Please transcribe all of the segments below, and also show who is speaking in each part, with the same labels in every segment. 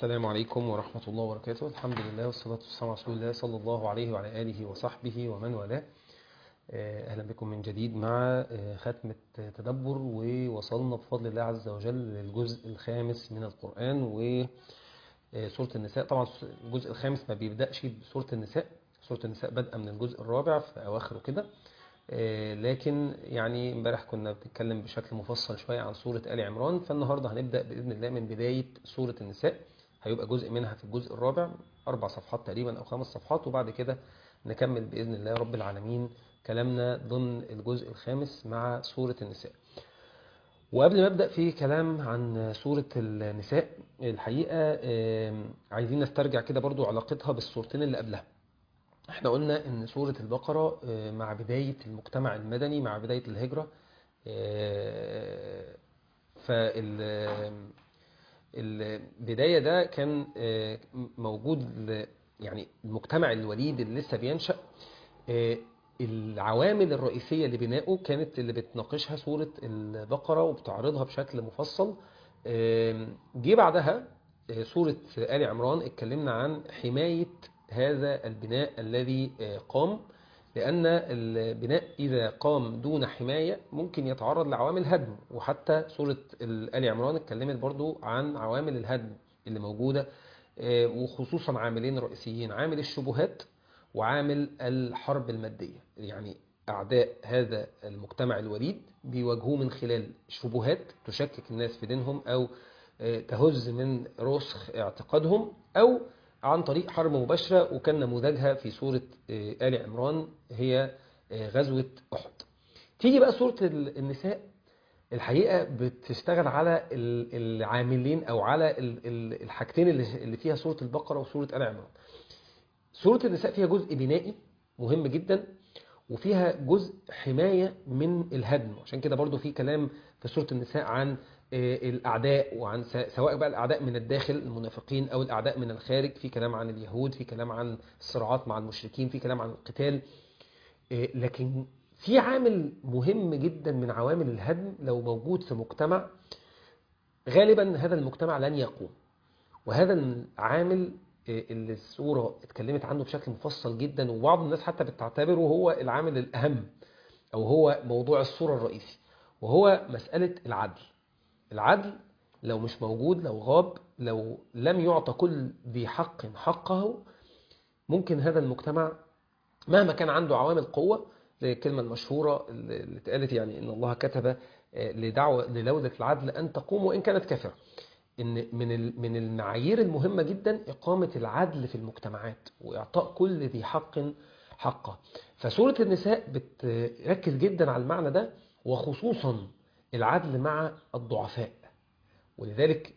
Speaker 1: السلام عليكم ورحمة الله وبركاته الحمد لله والصلاة والسلام على رسول الله صلى الله عليه وعلى آله وصحبه ومن والاه أهلا بكم من جديد مع ختمة تدبر ووصلنا بفضل الله عز وجل للجزء الخامس من القرآن وسورة النساء طبعا الجزء الخامس ما بيبدأش بسورة النساء سورة النساء بدأ من الجزء الرابع في أواخره كده لكن يعني امبارح كنا بنتكلم بشكل مفصل شوية عن سورة آل عمران فالنهاردة هنبدأ بإذن الله من بداية سورة النساء هيبقى جزء منها في الجزء الرابع أربع صفحات تقريبا أو خمس صفحات وبعد كده نكمل بإذن الله رب العالمين كلامنا ضمن الجزء الخامس مع سورة النساء وقبل ما أبدأ في كلام عن سورة النساء الحقيقة عايزين نسترجع كده برضو علاقتها بالصورتين اللي قبلها احنا قلنا ان سورة البقرة مع بداية المجتمع المدني مع بداية الهجرة فال البداية ده كان موجود يعني المجتمع الوليد اللي لسه بينشأ العوامل الرئيسية لبنائه كانت اللي بتناقشها سورة البقرة وبتعرضها بشكل مفصل جه بعدها سورة آل عمران اتكلمنا عن حماية هذا البناء الذي قام لأن البناء إذا قام دون حماية ممكن يتعرض لعوامل هدم وحتى سورة آل عمران اتكلمت برضو عن عوامل الهدم اللي موجودة وخصوصا عاملين رئيسيين عامل الشبهات وعامل الحرب المادية يعني أعداء هذا المجتمع الوليد بيواجهوه من خلال شبهات تشكك الناس في دينهم أو تهز من رسخ اعتقادهم أو عن طريق حرب مباشرة وكان نموذجها في سورة آل عمران هي غزوة أحد تيجي بقى سورة النساء الحقيقة بتشتغل على العاملين أو على الحاجتين اللي فيها سورة البقرة وسورة آل عمران سورة النساء فيها جزء بنائي مهم جدا وفيها جزء حماية من الهدم عشان كده برضو في كلام في سورة النساء عن الأعداء وعن سواء بقى الأعداء من الداخل المنافقين أو الأعداء من الخارج في كلام عن اليهود في كلام عن الصراعات مع المشركين في كلام عن القتال لكن في عامل مهم جدا من عوامل الهدم لو موجود في مجتمع غالبا هذا المجتمع لن يقوم وهذا العامل اللي السورة اتكلمت عنه بشكل مفصل جدا وبعض الناس حتى بتعتبره هو العامل الأهم أو هو موضوع السورة الرئيسي وهو مسألة العدل العدل لو مش موجود لو غاب لو لم يعطى كل ذي حق حقه ممكن هذا المجتمع مهما كان عنده عوامل قوة زي الكلمة المشهورة اللي اتقالت يعني إن الله كتب لدعوة لدولة العدل أن تقوم وإن كانت كافرة إن من من المعايير المهمة جدا إقامة العدل في المجتمعات وإعطاء كل ذي حق حقه فسورة النساء بتركز جدا على المعنى ده وخصوصا العدل مع الضعفاء ولذلك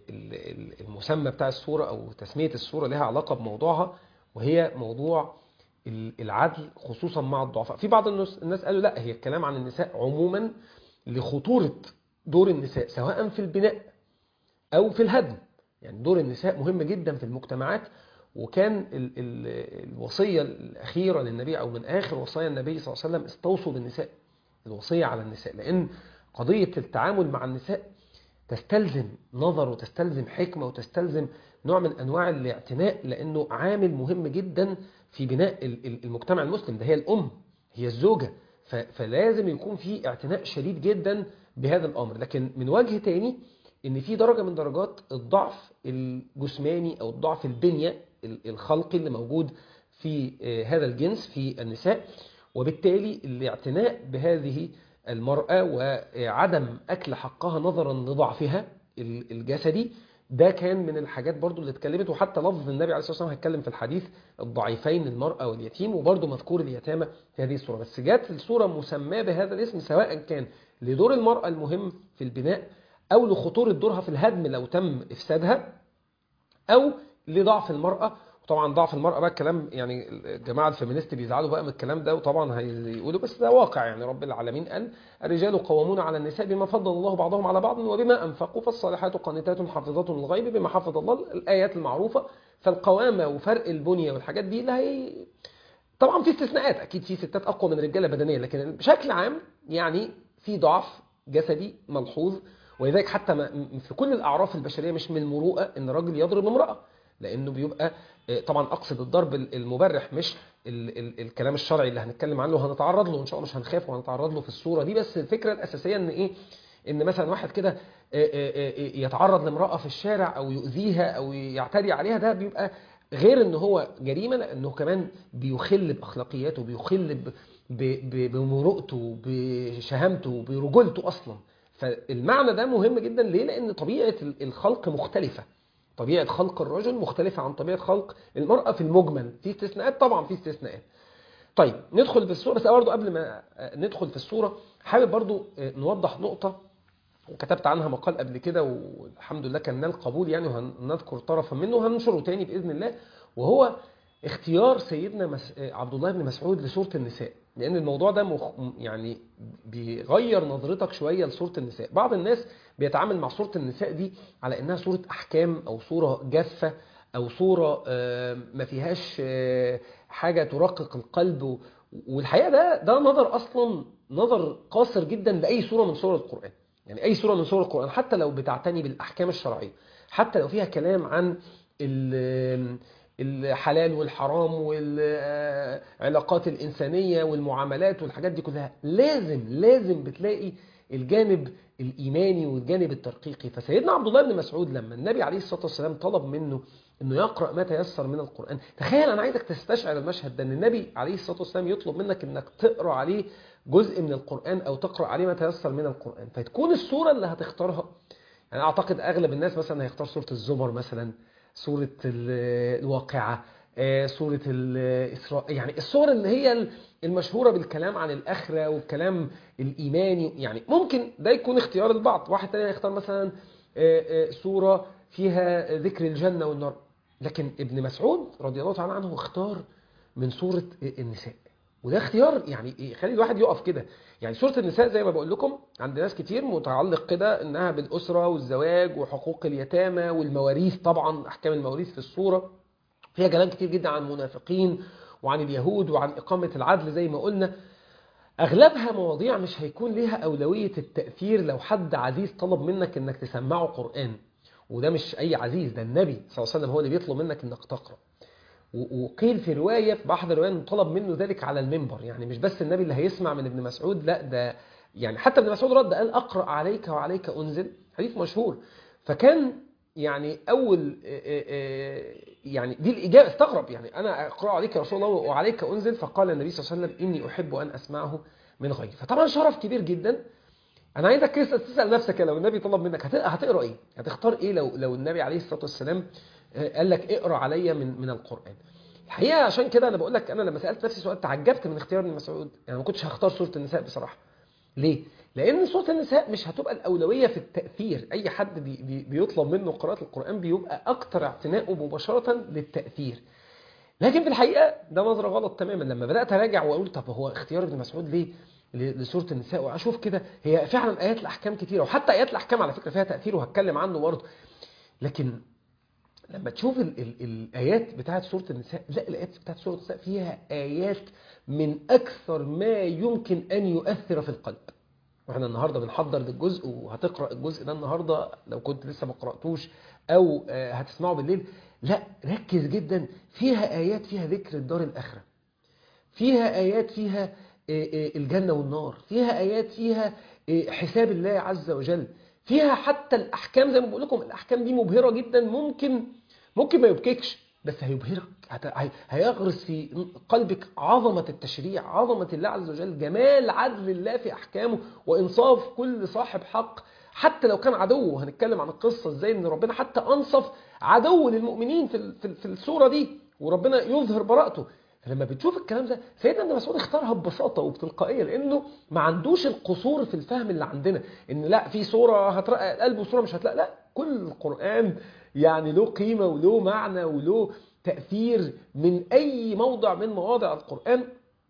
Speaker 1: المسمى بتاع السورة أو تسمية السورة لها علاقة بموضوعها وهي موضوع العدل خصوصا مع الضعفاء في بعض الناس قالوا لا هي الكلام عن النساء عموما لخطورة دور النساء سواء في البناء أو في الهدم يعني دور النساء مهم جدا في المجتمعات وكان ال ال الوصية الأخيرة للنبي أو من آخر وصايا النبي صلى الله عليه وسلم استوصوا بالنساء الوصية على النساء لأن قضية التعامل مع النساء تستلزم نظر وتستلزم حكمة وتستلزم نوع من أنواع الاعتناء لأنه عامل مهم جدا في بناء المجتمع المسلم ده هي الأم هي الزوجة فلازم يكون في اعتناء شديد جدا بهذا الأمر لكن من وجه تاني ان في درجة من درجات الضعف الجسماني او الضعف البنية الخلقي اللي موجود في هذا الجنس في النساء وبالتالي الاعتناء بهذه المرأة وعدم أكل حقها نظرا لضعفها الجسدي ده كان من الحاجات برضو اللي اتكلمت وحتى لفظ النبي عليه الصلاة والسلام هيتكلم في الحديث الضعيفين المرأة واليتيم وبرضو مذكور اليتامى في هذه الصورة بس جات الصورة مسماة بهذا الاسم سواء كان لدور المرأة المهم في البناء أو لخطورة دورها في الهدم لو تم إفسادها أو لضعف المرأة وطبعا ضعف المرأة بقى الكلام يعني الجماعة الفيمينيست بيزعلوا بقى من الكلام ده وطبعا هيقولوا بس ده واقع يعني رب العالمين قال الرجال قوامون على النساء بما فضل الله بعضهم على بعض وبما أنفقوا فالصالحات قانتات حافظات للغيب بما حفظ الله الآيات المعروفة فالقوامة وفرق البنية والحاجات دي لا هي طبعا في استثناءات أكيد في ستات أقوى من الرجالة بدنيا لكن بشكل عام يعني في ضعف جسدي ملحوظ ولذلك حتى ما م- في كل الاعراف البشريه مش من المروءه ان الراجل يضرب امراه لانه بيبقى آه، طبعا اقصد الضرب ال- المبرح مش ال ال الكلام الشرعي اللي هنتكلم عنه وهنتعرض له ان شاء الله مش هنخاف وهنتعرض له في الصوره دي بس الفكره الاساسيه ان ايه ان مثلا واحد كده آه، آه، آه، يتعرض لامراه في الشارع او يؤذيها او يعتدي عليها ده بيبقى غير ان هو جريمه لانه كمان بيخل باخلاقياته بيخل ب- ب- ب- بمروءته بشهامته برجولته اصلا فالمعنى ده مهم جدا ليه لان طبيعه ال- الخلق مختلفه طبيعه خلق الرجل مختلفه عن طبيعه خلق المراه في المجمل في استثناءات طبعا في استثناءات طيب ندخل في الصوره بس برضه قبل ما ندخل في الصوره حابب برضه نوضح نقطه وكتبت عنها مقال قبل كده والحمد لله كان نال قبول يعني وهنذكر طرفا منه وهننشره تاني باذن الله وهو اختيار سيدنا مس... عبد الله بن مسعود لسوره النساء لان الموضوع ده مخ... يعني بيغير نظرتك شويه لسوره النساء بعض الناس بيتعامل مع سوره النساء دي على انها سوره احكام او سوره جافه او صوره آه، ما فيهاش آه، حاجه ترقق القلب و- والحقيقه ده ده نظر اصلا نظر قاصر جدا لاي سوره من سور القران يعني اي سوره من سور القران حتى لو بتعتني بالاحكام الشرعيه حتى لو فيها كلام عن ال- الحلال والحرام والعلاقات الإنسانية والمعاملات والحاجات دي كلها لازم لازم بتلاقي الجانب الإيماني والجانب الترقيقي فسيدنا عبد الله بن مسعود لما النبي عليه الصلاة والسلام طلب منه انه يقرأ ما تيسر من القرآن تخيل انا عايزك تستشعر المشهد ده ان النبي عليه الصلاة والسلام يطلب منك انك تقرأ عليه جزء من القرآن او تقرأ عليه ما تيسر من القرآن فتكون السورة اللي هتختارها يعني اعتقد اغلب الناس مثلا هيختار سورة الزمر مثلا سورة ال- الواقعة آه، سورة الإسراء يعني السور اللي هي المشهورة بالكلام عن الآخرة والكلام الإيماني يعني ممكن ده يكون اختيار البعض واحد تاني هيختار مثلا آه، آه، سورة فيها ذكر الجنة والنار لكن ابن مسعود رضي الله تعالى عنه اختار من سورة النساء وده اختيار يعني يخلي الواحد يقف كده يعني سورة النساء زي ما بقول لكم عند ناس كتير متعلق كده انها بالأسرة والزواج وحقوق اليتامى والمواريث طبعا احكام المواريث في السورة فيها كلام كتير جدا عن المنافقين وعن اليهود وعن إقامة العدل زي ما قلنا أغلبها مواضيع مش هيكون ليها أولوية التأثير لو حد عزيز طلب منك إنك تسمعه قرآن وده مش أي عزيز ده النبي صلى الله عليه وسلم هو اللي بيطلب منك إنك تقرأ و- وقيل في رواية في بحث الرواية إنه طلب منه ذلك على المنبر يعني مش بس النبي اللي هيسمع من ابن مسعود لا ده يعني حتى ابن مسعود رد قال أقرأ عليك وعليك أنزل حديث مشهور فكان يعني أول آه، آه، آه، يعني دي الإجابة استغرب يعني أنا أقرأ عليك يا رسول الله وعليك أنزل فقال النبي صلى الله عليه وسلم إني أحب أن أسمعه من غيري فطبعا شرف كبير جدا انا عايزك تسال تسال نفسك لو النبي طلب منك هت- هتقرا ايه هتختار ايه لو لو النبي عليه الصلاه والسلام آه، قال لك اقرا عليا من من القران الحقيقه عشان كده انا بقول لك انا لما سالت نفسي سؤال تعجبت من اختيار ابن مسعود يعني ما كنتش هختار سوره النساء بصراحه ليه لان سوره النساء مش هتبقى الاولويه في التاثير اي حد بي بي بيطلب منه قراءه القران بيبقى اكتر اعتناؤه مباشره للتاثير لكن في الحقيقه ده نظره غلط تماما لما بدات اراجع واقول طب هو اختيار ابن مسعود ليه ل- لسوره النساء واشوف كده هي فعلا ايات الاحكام كتيره وحتى ايات الاحكام على فكره فيها تاثير وهتكلم عنه برضه لكن لما تشوف ال ال الايات بتاعت سوره النساء لا الايات بتاعت سوره النساء فيها ايات من اكثر ما يمكن ان يؤثر في القلب واحنا النهارده بنحضر للجزء وهتقرا الجزء ده النهارده لو كنت لسه ما قراتوش او آه، هتسمعه بالليل لا ركز جدا فيها ايات فيها ذكر الدار الاخره فيها آيات فيها آه، آه، الجنة والنار فيها آيات فيها آه، حساب الله عز وجل فيها حتى الأحكام زي ما بقول لكم الأحكام دي مبهرة جدا ممكن ممكن ما يبكيكش بس هيبهرك هت- هي- هيغرس في قلبك عظمة التشريع عظمة الله عز وجل جمال عدل الله في أحكامه وإنصاف كل صاحب حق حتى لو كان عدو هنتكلم عن القصة ازاي ان ربنا حتى أنصف عدو للمؤمنين في ال- في ال- في السورة دي وربنا يظهر براءته فلما بتشوف الكلام ده سيدنا ابن مسعود اختارها ببساطه وبتلقائيه لانه ما عندوش القصور في الفهم اللي عندنا ان لا في صوره هترقق القلب وصوره مش هتلاقي لا كل القران يعني له قيمه وله معنى وله تاثير من اي موضع من مواضع القران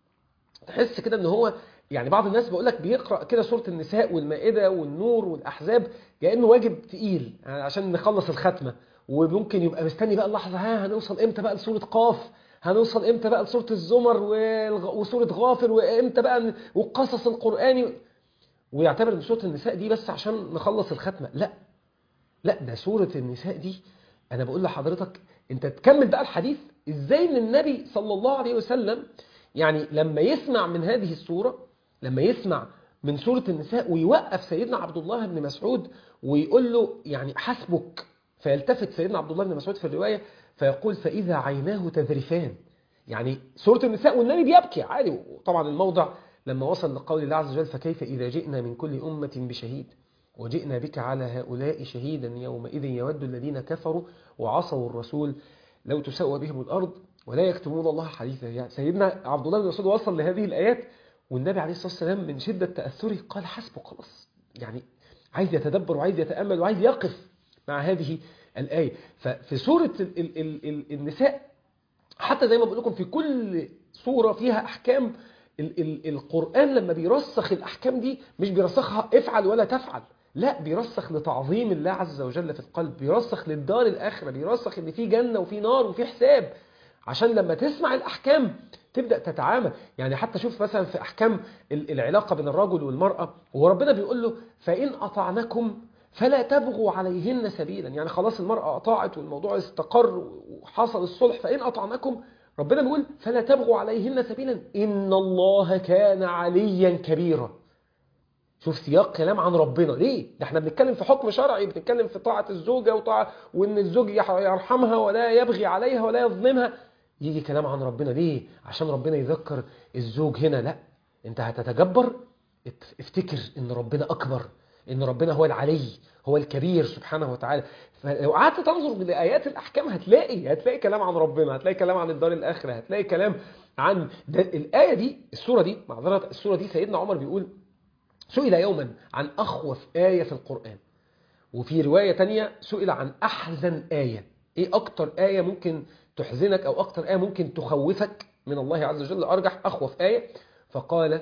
Speaker 1: تحس كده ان هو يعني بعض الناس بيقول لك بيقرا كده سوره النساء والمائده والنور والاحزاب كانه واجب تقيل يعني عشان نخلص الختمه وممكن يبقى مستني بقى اللحظه ها هنوصل امتى بقى لسوره قاف هنوصل امتى بقى لسوره الزمر والغ- وسوره غافر وامتى بقى ن- والقصص القراني ويعتبر ان سوره النساء دي بس عشان نخلص الختمه لا لا ده سوره النساء دي انا بقول لحضرتك انت تكمل بقى الحديث ازاي ان النبي صلى الله عليه وسلم يعني لما يسمع من هذه السوره لما يسمع من سوره النساء ويوقف سيدنا عبد الله بن مسعود ويقول له يعني حسبك فيلتفت سيدنا عبد الله بن مسعود في الروايه فيقول فاذا عيناه تذرفان يعني سوره النساء والنبي بيبكي عادي وطبعا الموضع لما وصل لقول الله عز وجل فكيف إذا جئنا من كل أمة بشهيد وجئنا بك على هؤلاء شهيدا يومئذ يود الذين كفروا وعصوا الرسول لو تسوى بهم الأرض ولا يكتمون الله حديثا يعني سيدنا عبد الله بن مسعود وصل لهذه الآيات والنبي عليه الصلاة والسلام من شدة تأثره قال حسبه خلاص يعني عايز يتدبر وعايز يتأمل وعايز يقف مع هذه الآية ففي سورة ال ال ال ال النساء حتى زي ما بقول لكم في كل سورة فيها أحكام ال ال القرآن لما بيرسخ الأحكام دي مش بيرسخها افعل ولا تفعل لا بيرسخ لتعظيم الله عز وجل في القلب بيرسخ للدار الآخرة بيرسخ ان في جنة وفي نار وفي حساب عشان لما تسمع الأحكام تبدأ تتعامل يعني حتى شوف مثلا في أحكام العلاقة بين الرجل والمرأة وربنا بيقول له فإن أطعنكم فلا تبغوا عليهن سبيلا يعني خلاص المرأة أطاعت والموضوع استقر وحصل الصلح فإن أطعنكم ربنا بيقول فلا تبغوا عليهن سبيلا إن الله كان عليا كبيرا شوف سياق كلام عن ربنا ليه؟ ده احنا بنتكلم في حكم شرعي بنتكلم في طاعة الزوجة وطاعة وإن الزوج يرحمها ولا يبغي عليها ولا يظلمها يجي كلام عن ربنا ليه؟ عشان ربنا يذكر الزوج هنا لا انت هتتجبر افتكر ان ربنا أكبر ان ربنا هو العلي هو الكبير سبحانه وتعالى فلو قعدت تنظر لآيات الأحكام هتلاقي هتلاقي كلام عن ربنا هتلاقي كلام عن الدار الآخرة هتلاقي كلام عن ده الآية دي السورة دي معذرة السورة دي سيدنا عمر بيقول سئل يوما عن أخوف آية في القرآن وفي رواية تانية سئل عن أحزن آية إيه أكتر آية ممكن تحزنك أو أكتر آية ممكن تخوفك من الله عز وجل أرجح أخوف آية فقال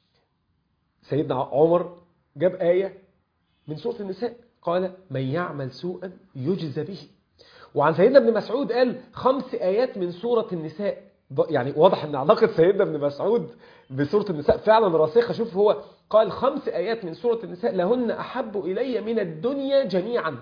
Speaker 1: سيدنا عمر جاب آية من سورة النساء قال من يعمل سوءا يجزى به وعن سيدنا ابن مسعود قال خمس آيات من سورة النساء يعني واضح ان علاقة سيدنا ابن مسعود بسورة النساء فعلا راسخة شوف هو قال خمس آيات من سورة النساء لهن أحب إلي من الدنيا جميعا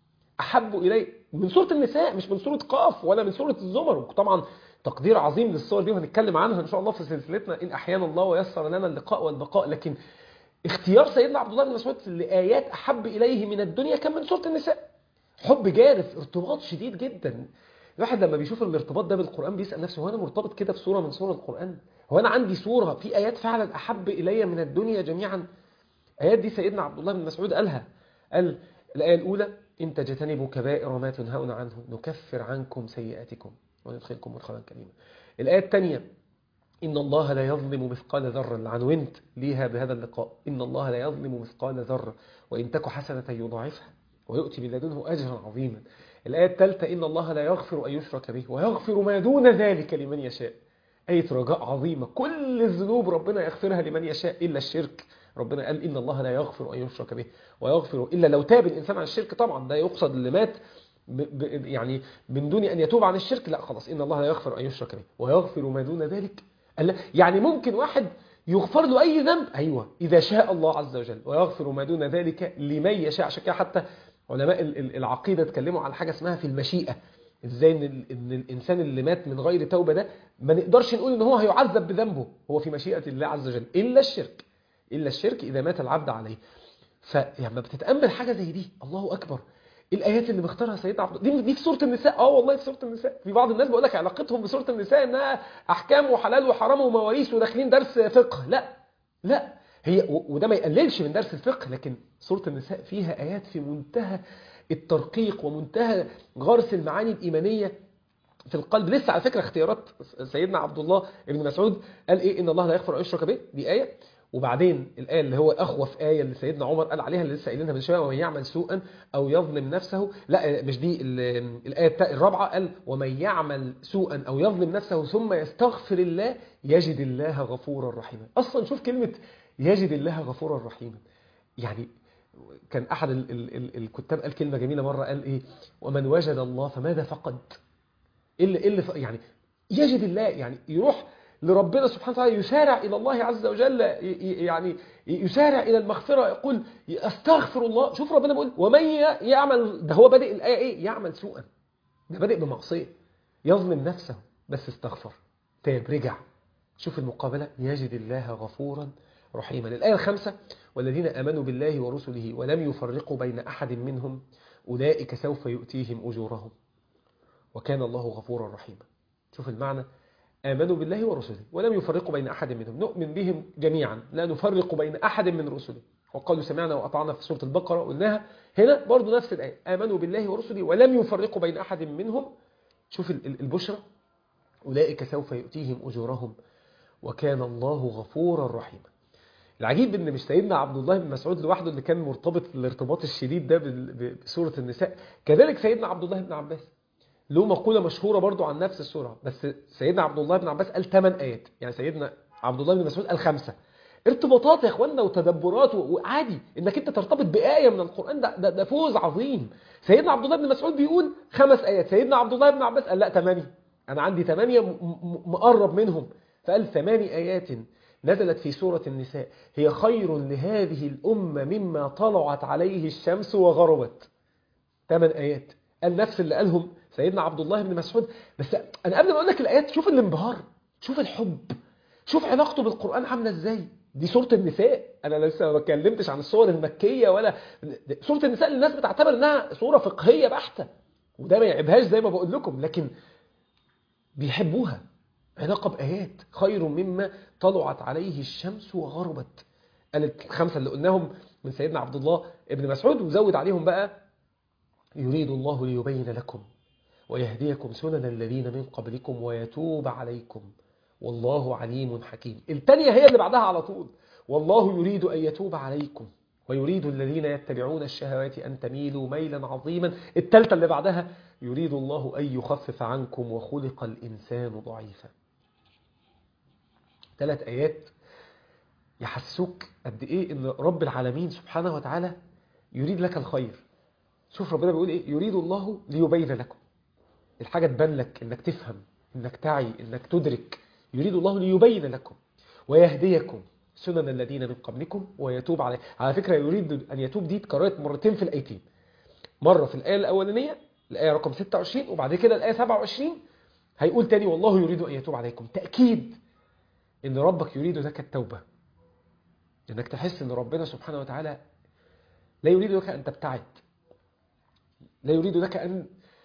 Speaker 1: أحب إلي من سورة النساء مش من سورة قاف ولا من سورة الزمر طبعا تقدير عظيم للصور دي وهنتكلم عنها إن شاء الله في سلسلتنا إن أحيانا الله ويسر لنا اللقاء والبقاء لكن اختيار سيدنا عبد الله بن مسعود لآيات أحب إليه من الدنيا كان من سورة النساء حب جارف ارتباط شديد جدا الواحد لما بيشوف الارتباط ده بالقرآن بيسأل نفسه هو أنا مرتبط كده بسورة من سورة القرآن هو أنا عندي سورة في آيات فعلا أحب إلي من الدنيا جميعا آيات دي سيدنا عبد الله بن مسعود قالها قال الآية الأولى إن تجتنبوا كبائر ما تنهون عنه نكفر عنكم سيئاتكم وندخلكم مدخلا كريما الآية الثانية إن الله لا يظلم مثقال ذرة اللي عنونت ليها بهذا اللقاء إن الله لا يظلم مثقال ذرة وإن تك حسنة يضاعفها ويؤتي من لدنه أجرا عظيما الآية الثالثة إن الله لا يغفر أن يشرك به ويغفر ما دون ذلك لمن يشاء آية رجاء عظيمة كل الذنوب ربنا يغفرها لمن يشاء إلا الشرك ربنا قال إن الله لا يغفر أن يشرك به ويغفر إلا لو تاب الإنسان عن الشرك طبعا ده يقصد اللي مات ب ب يعني من دون أن يتوب عن الشرك لا خلاص إن الله لا يغفر أن يشرك به ويغفر ما دون ذلك يعني ممكن واحد يغفر له أي ذنب أيوة إذا شاء الله عز وجل ويغفر ما دون ذلك لمن يشاء عشان كده حتى علماء العقيدة اتكلموا على حاجة اسمها في المشيئة ازاي ان, إن الانسان اللي مات من غير توبة ده ما نقدرش نقول ان هو هيعذب بذنبه هو في مشيئة الله عز وجل الا الشرك الا الشرك اذا مات العبد عليه فلما بتتامل حاجة زي دي الله اكبر الايات اللي مختارها سيدنا عبد دي دي في سوره النساء اه والله في سوره النساء في بعض الناس بيقول لك علاقتهم بسوره النساء انها احكام وحلال وحرام ومواريث وداخلين درس فقه لا لا هي وده ما يقللش من درس الفقه لكن سوره النساء فيها ايات في منتهى الترقيق ومنتهى غرس المعاني الإيمانية في القلب لسه على فكرة اختيارات سيدنا عبد الله ابن مسعود قال إيه إن الله لا يغفر أن يشرك به دي آية وبعدين الآية اللي هو أخوف آية اللي سيدنا عمر قال عليها اللي لسه قايلينها من شوية ومن يعمل سوءا أو يظلم نفسه لا مش دي الآية الرابعة قال ومن يعمل سوءا أو يظلم نفسه ثم يستغفر الله يجد الله غفورا رحيما أصلا شوف كلمة يجد الله غفورا رحيما يعني كان أحد ال ال ال الكتاب قال كلمة جميلة مرة قال إيه ومن وجد الله فماذا فقد إيه اللي, إيه اللي يعني يجد الله يعني يروح لربنا سبحانه وتعالى يسارع إلى الله عز وجل ي- ي- يعني يسارع إلى المغفرة يقول أستغفر الله شوف ربنا بيقول ومن ي- يعمل ده هو بادئ الآية إيه يعمل سوءا ده بادئ بمعصية يظلم نفسه بس استغفر تاب رجع شوف المقابلة يجد الله غفورا رحيما الآية الخامسة والذين آمنوا بالله ورسله ولم يفرقوا بين أحد منهم أولئك سوف يؤتيهم أجورهم وكان الله غفورا رحيما شوف المعنى آمنوا بالله ورسله ولم يفرقوا بين أحد منهم نؤمن بهم جميعا لا نفرق بين أحد من رسله وقالوا سمعنا وأطعنا في سورة البقرة قلناها هنا برضو نفس الآية آمنوا بالله ورسله ولم يفرقوا بين أحد منهم شوف ال- ال- البشرى أولئك سوف يؤتيهم أجورهم وكان الله غفورا رحيما العجيب ان مش سيدنا عبد الله بن مسعود لوحده اللي كان مرتبط الارتباط الشديد ده بال- ب- بسورة النساء كذلك سيدنا عبد الله بن عباس له مقولة مشهورة برضو عن نفس السورة بس سيدنا عبد الله بن عباس قال 8 آيات يعني سيدنا عبد الله بن مسعود قال خمسة ارتباطات يا اخوانا وتدبرات و- وعادي انك انت ترتبط بآية من القرآن ده, ده, ده فوز عظيم سيدنا عبد الله بن مسعود بيقول خمس آيات سيدنا عبد الله بن عباس قال لا ثمانية انا عندي ثمانية م- م- مقرب منهم فقال ثمان آيات نزلت في سورة النساء هي خير لهذه الأمة مما طلعت عليه الشمس وغربت ثمان آيات قال نفس اللي قالهم سيدنا عبد الله بن مسعود بس أنا قبل ما أقول لك الآيات شوف الانبهار شوف الحب شوف علاقته بالقرآن عاملة إزاي دي سورة النساء أنا لسه ما اتكلمتش عن الصور المكية ولا سورة النساء اللي الناس بتعتبر إنها صورة فقهية بحتة وده ما يعيبهاش زي ما بقول لكم لكن بيحبوها علاقة بآيات خير مما طلعت عليه الشمس وغربت قالت الخمسة اللي قلناهم من سيدنا عبد الله ابن مسعود وزود عليهم بقى يريد الله ليبين لكم ويهديكم سنن الذين من قبلكم ويتوب عليكم والله عليم حكيم التانية هي اللي بعدها على طول والله يريد أن يتوب عليكم ويريد الذين يتبعون الشهوات أن تميلوا ميلا عظيما التالتة اللي بعدها يريد الله أن يخفف عنكم وخلق الإنسان ضعيفا ثلاث آيات يحسوك قد إيه إن رب العالمين سبحانه وتعالى يريد لك الخير شوف ربنا بيقول إيه يريد الله ليبين لكم الحاجة تبان لك إنك تفهم إنك تعي إنك تدرك يريد الله ليبين لكم ويهديكم سنن الذين من قبلكم ويتوب عليه على فكرة يريد أن يتوب دي اتكررت مرتين في الآيتين مرة في الآية الأولانية الآية رقم 26 وبعد كده الآية 27 هيقول تاني والله يريد أن يتوب عليكم تأكيد إن ربك يريد لك التوبة إنك تحس إن ربنا سبحانه وتعالى لا يريد لك أن تبتعد لا يريد لك أن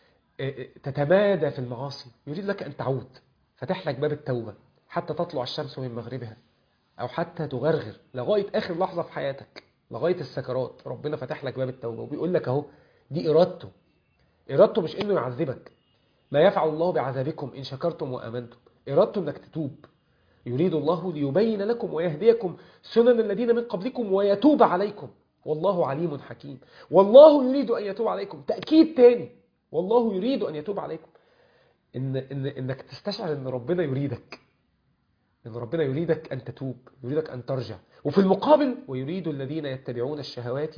Speaker 1: تتمادى في المعاصي يريد لك أن تعود فتح لك باب التوبة حتى تطلع الشمس من مغربها أو حتى تغرغر لغاية آخر لحظة في حياتك لغاية السكرات ربنا فتح لك باب التوبة وبيقول لك أهو دي إرادته إرادته مش إنه يعذبك ما يفعل الله بعذابكم إن شكرتم وأمنتم إرادته إنك تتوب يريد الله ليبين لكم ويهديكم سنن الذين من قبلكم ويتوب عليكم والله عليم حكيم والله يريد أن يتوب عليكم تأكيد تاني والله يريد أن يتوب عليكم إن إن إنك تستشعر إن ربنا يريدك إن ربنا يريدك أن تتوب يريدك أن ترجع وفي المقابل ويريد الذين يتبعون الشهوات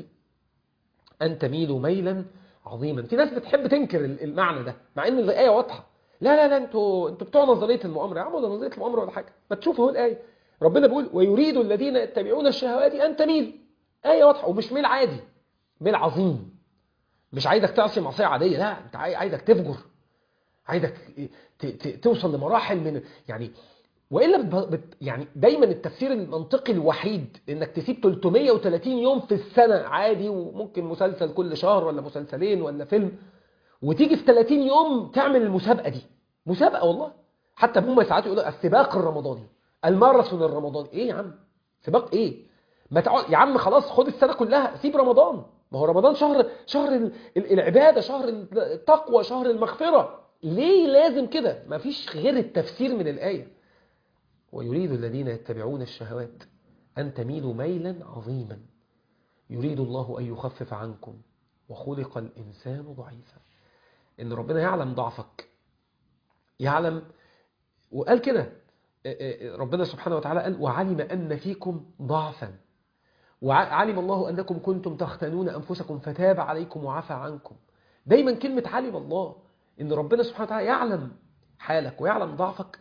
Speaker 1: أن تميلوا ميلا عظيما في ناس بتحب تنكر المعنى ده مع إن الآية واضحة لا لا لا انتوا انتوا بتوع نظريه المؤامره يا عم ده نظريه المؤامره ولا حاجه ما تشوفوا اهو الايه ربنا بيقول ويريد الذين يتبعون الشهوات ان تميل ايه واضحه ومش ميل عادي ميل عظيم مش عايزك تعصي معصيه عاديه لا انت عايزك تفجر عايزك توصل لمراحل من يعني والا بت يعني دايما التفسير المنطقي الوحيد انك تسيب 330 يوم في السنه عادي وممكن مسلسل كل شهر ولا مسلسلين ولا فيلم وتيجي في 30 يوم تعمل المسابقة دي مسابقة والله حتى هم ساعات يقولوا السباق الرمضاني الماراثون الرمضاني ايه يا عم سباق ايه ما تقعد يا عم خلاص خد السنة كلها سيب رمضان ما هو رمضان شهر شهر العبادة شهر التقوى شهر المغفرة ليه لازم كده ما فيش غير التفسير من الآية ويريد الذين يتبعون الشهوات أن تميلوا ميلا عظيما يريد الله أن يخفف عنكم وخلق الإنسان ضعيفا ان ربنا يعلم ضعفك يعلم وقال كده ربنا سبحانه وتعالى قال وعلم أن فيكم ضعفا وعلم الله أنكم كنتم تختنون أنفسكم فتاب عليكم وعفى عنكم دايما كلمة علم الله ان ربنا سبحانه وتعالى يعلم حالك ويعلم ضعفك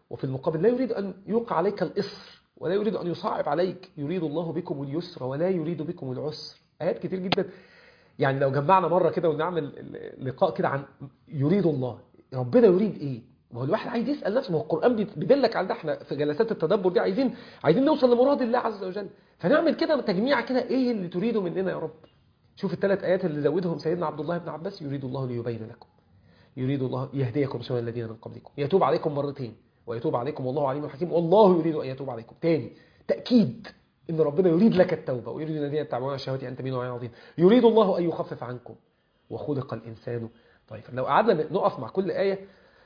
Speaker 1: وفي المقابل لا يريد أن يوقع عليك الإصر ولا يريد أن يصعب عليك يريد الله بكم اليسر ولا يريد بكم العسر آيات كتير جدا يعني لو جمعنا مرة كده ونعمل لقاء كده عن يريد الله ربنا يريد إيه ما هو الواحد عايز يسأل نفسه ما هو القرآن بيدلك على ده احنا في جلسات التدبر دي عايزين عايزين نوصل لمراد الله عز وجل فنعمل كده تجميع كده ايه اللي تريده مننا يا رب شوف الثلاث آيات اللي زودهم سيدنا عبد الله بن عباس يريد الله ليبين لكم يريد الله يهديكم سنن الذين من قبلكم يتوب عليكم مرتين ويتوب عليكم والله عليم حكيم والله يريد أن يتوب عليكم تاني تأكيد إن ربنا يريد لك التوبة ويريد الذين يتبعون الشهوات أن تميلوا عين عظيم يريد الله أن يخفف عنكم وخلق الإنسان طيب لو قعدنا نقف مع كل آية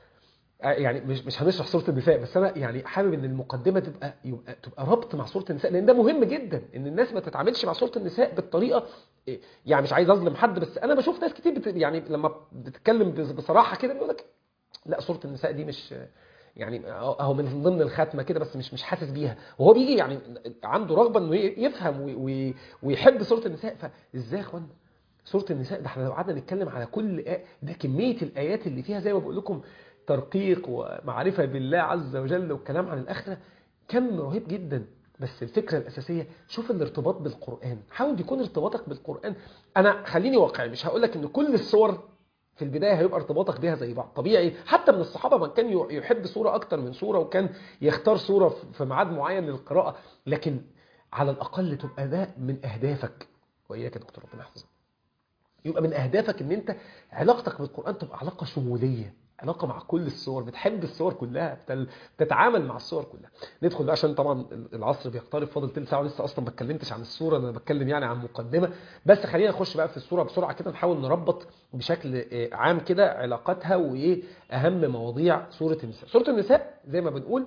Speaker 1: يعني مش مش هنشرح سوره النساء بس انا يعني حابب ان المقدمه تبقى يبقى تبقى ربط مع سوره النساء لان ده مهم جدا ان الناس ما تتعاملش مع سوره النساء بالطريقه يعني مش عايز اظلم حد بس انا بشوف ناس كتير بت يعني لما بتتكلم بصراحه كده بيقول لك لا سوره النساء دي مش يعني اهو من ضمن الختمه كده بس مش مش حاسس بيها وهو بيجي يعني عنده رغبه انه يفهم ويحب سوره النساء فازاي يا اخوانا سوره النساء ده احنا لو قعدنا نتكلم على كل آية ده كميه الايات اللي فيها زي ما بقول لكم ترقيق ومعرفة بالله عز وجل والكلام عن الآخرة كم رهيب جدا بس الفكرة الأساسية شوف الارتباط بالقرآن حاول يكون ارتباطك بالقرآن أنا خليني واقعي مش هقول لك إن كل الصور في البداية هيبقى ارتباطك بها زي بعض طبيعي حتى من الصحابة من كان يحب صورة أكتر من صورة وكان يختار صورة في ميعاد معين للقراءة لكن على الأقل تبقى ده من أهدافك وإياك يا دكتور ربنا يحفظك يبقى من أهدافك إن أنت علاقتك بالقرآن تبقى علاقة شمولية علاقة مع كل الصور بتحب الصور كلها بتتعامل مع الصور كلها ندخل بقى عشان طبعا العصر بيقترب فاضل تلت ساعة ولسه أصلا ما اتكلمتش عن الصورة أنا بتكلم يعني عن مقدمة بس خلينا نخش بقى في الصورة بسرعة كده نحاول نربط بشكل عام كده علاقاتها وإيه أهم مواضيع سورة النساء سورة النساء زي ما بنقول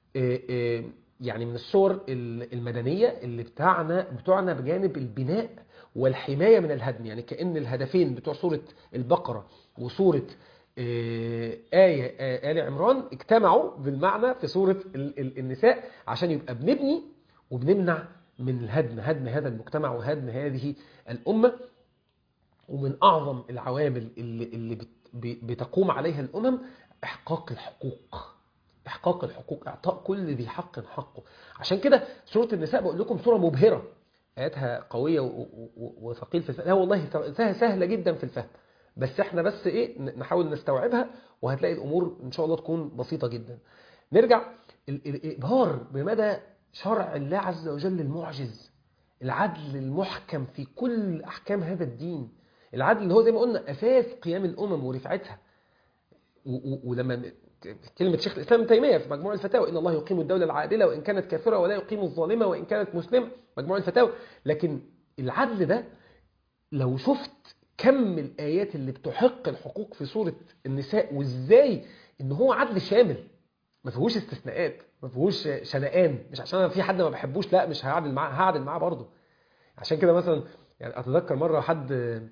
Speaker 1: يعني من الصور المدنية اللي بتاعنا بتوعنا بجانب البناء والحماية من الهدم يعني كأن الهدفين بتوع سورة البقرة وسورة آية آل عمران اجتمعوا بالمعنى في سورة النساء عشان يبقى بنبني وبنمنع من الهدم هدم هذا المجتمع وهدم هذه الأمة ومن أعظم العوامل اللي, اللي بتقوم عليها الأمم إحقاق الحقوق إحقاق الحقوق إعطاء كل ذي حق حقه عشان كده سورة النساء بقول لكم سورة مبهرة آياتها قوية وثقيل في الفهم لا والله سهلة جدا في الفهم بس احنا بس ايه نحاول نستوعبها وهتلاقي الامور ان شاء الله تكون بسيطة جدا نرجع الابهار بمدى شرع الله عز وجل المعجز العدل المحكم في كل احكام هذا الدين العدل اللي هو زي ما قلنا اساس قيام الامم ورفعتها ولما كلمة شيخ الإسلام تيمية في مجموع الفتاوى إن الله يقيم الدولة العادلة وإن كانت كافرة ولا يقيم الظالمة وإن كانت مسلمة مجموع الفتاوى لكن العدل ده لو شفت كم الآيات اللي بتحق الحقوق في سورة النساء وإزاي إن هو عدل شامل ما فيهوش استثناءات ما فيهوش شنقان مش عشان أنا في حد ما بحبوش لا مش هعدل معاه هعدل معاه برضه عشان كده مثلا يعني أتذكر مرة حد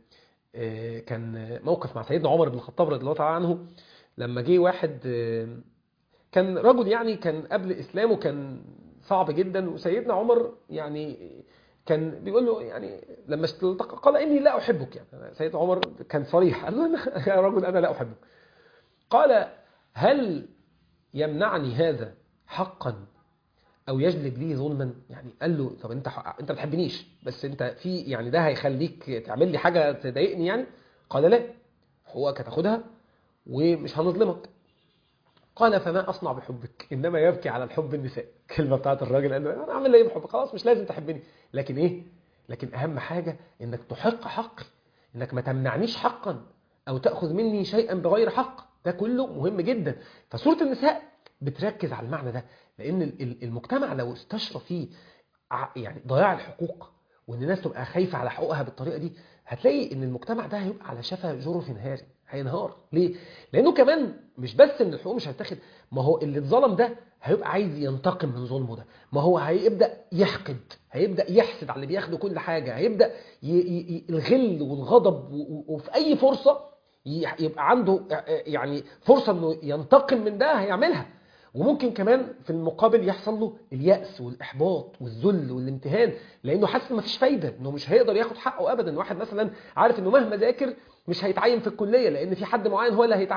Speaker 1: كان موقف مع سيدنا عمر بن الخطاب رضي الله تعالى عنه لما جه واحد كان رجل يعني كان قبل إسلامه كان صعب جدا وسيدنا عمر يعني كان بيقول له يعني لما التقى قال إني لا أحبك يعني سيدنا عمر كان صريح قال له يا رجل أنا لا أحبك قال هل يمنعني هذا حقا أو يجلب لي ظلما يعني قال له طب أنت أنت ما بتحبنيش بس أنت في يعني ده هيخليك تعمل لي حاجة تضايقني يعني قال لا حقوقك هتاخدها ومش هنظلمك قال فما أصنع بحبك إنما يبكي على الحب النساء كلمة بتاعت الراجل قال له أنا أعمل إيه بحبك خلاص مش لازم تحبني لكن إيه لكن أهم حاجة إنك تحق حقي إنك ما تمنعنيش حقا أو تأخذ مني شيئا بغير حق ده كله مهم جدا فسورة النساء بتركز على المعنى ده لأن المجتمع لو استشرى فيه يعني ضياع الحقوق وإن الناس تبقى خايفة على حقوقها بالطريقة دي هتلاقي إن المجتمع ده هيبقى على شفا جرف هاري هينهار ليه؟ لأنه كمان مش بس إن الحقوق مش هتاخد ما هو اللي اتظلم ده هيبقى عايز ينتقم من ظلمه ده ما هو هيبدأ يحقد هيبدأ يحسد على اللي بياخده كل حاجة هيبدأ ي... ي... الغل والغضب و... وفي أي فرصة يبقى عنده يعني فرصة إنه ينتقم من ده هيعملها وممكن كمان في المقابل يحصل له اليأس والإحباط والذل والامتهان لأنه حاسس مفيش فايدة إنه مش هيقدر ياخد حقه أبدا واحد مثلا عارف إنه مهما ذاكر مش هيتعين في الكلية لأن في حد معين هو اللي هيتعين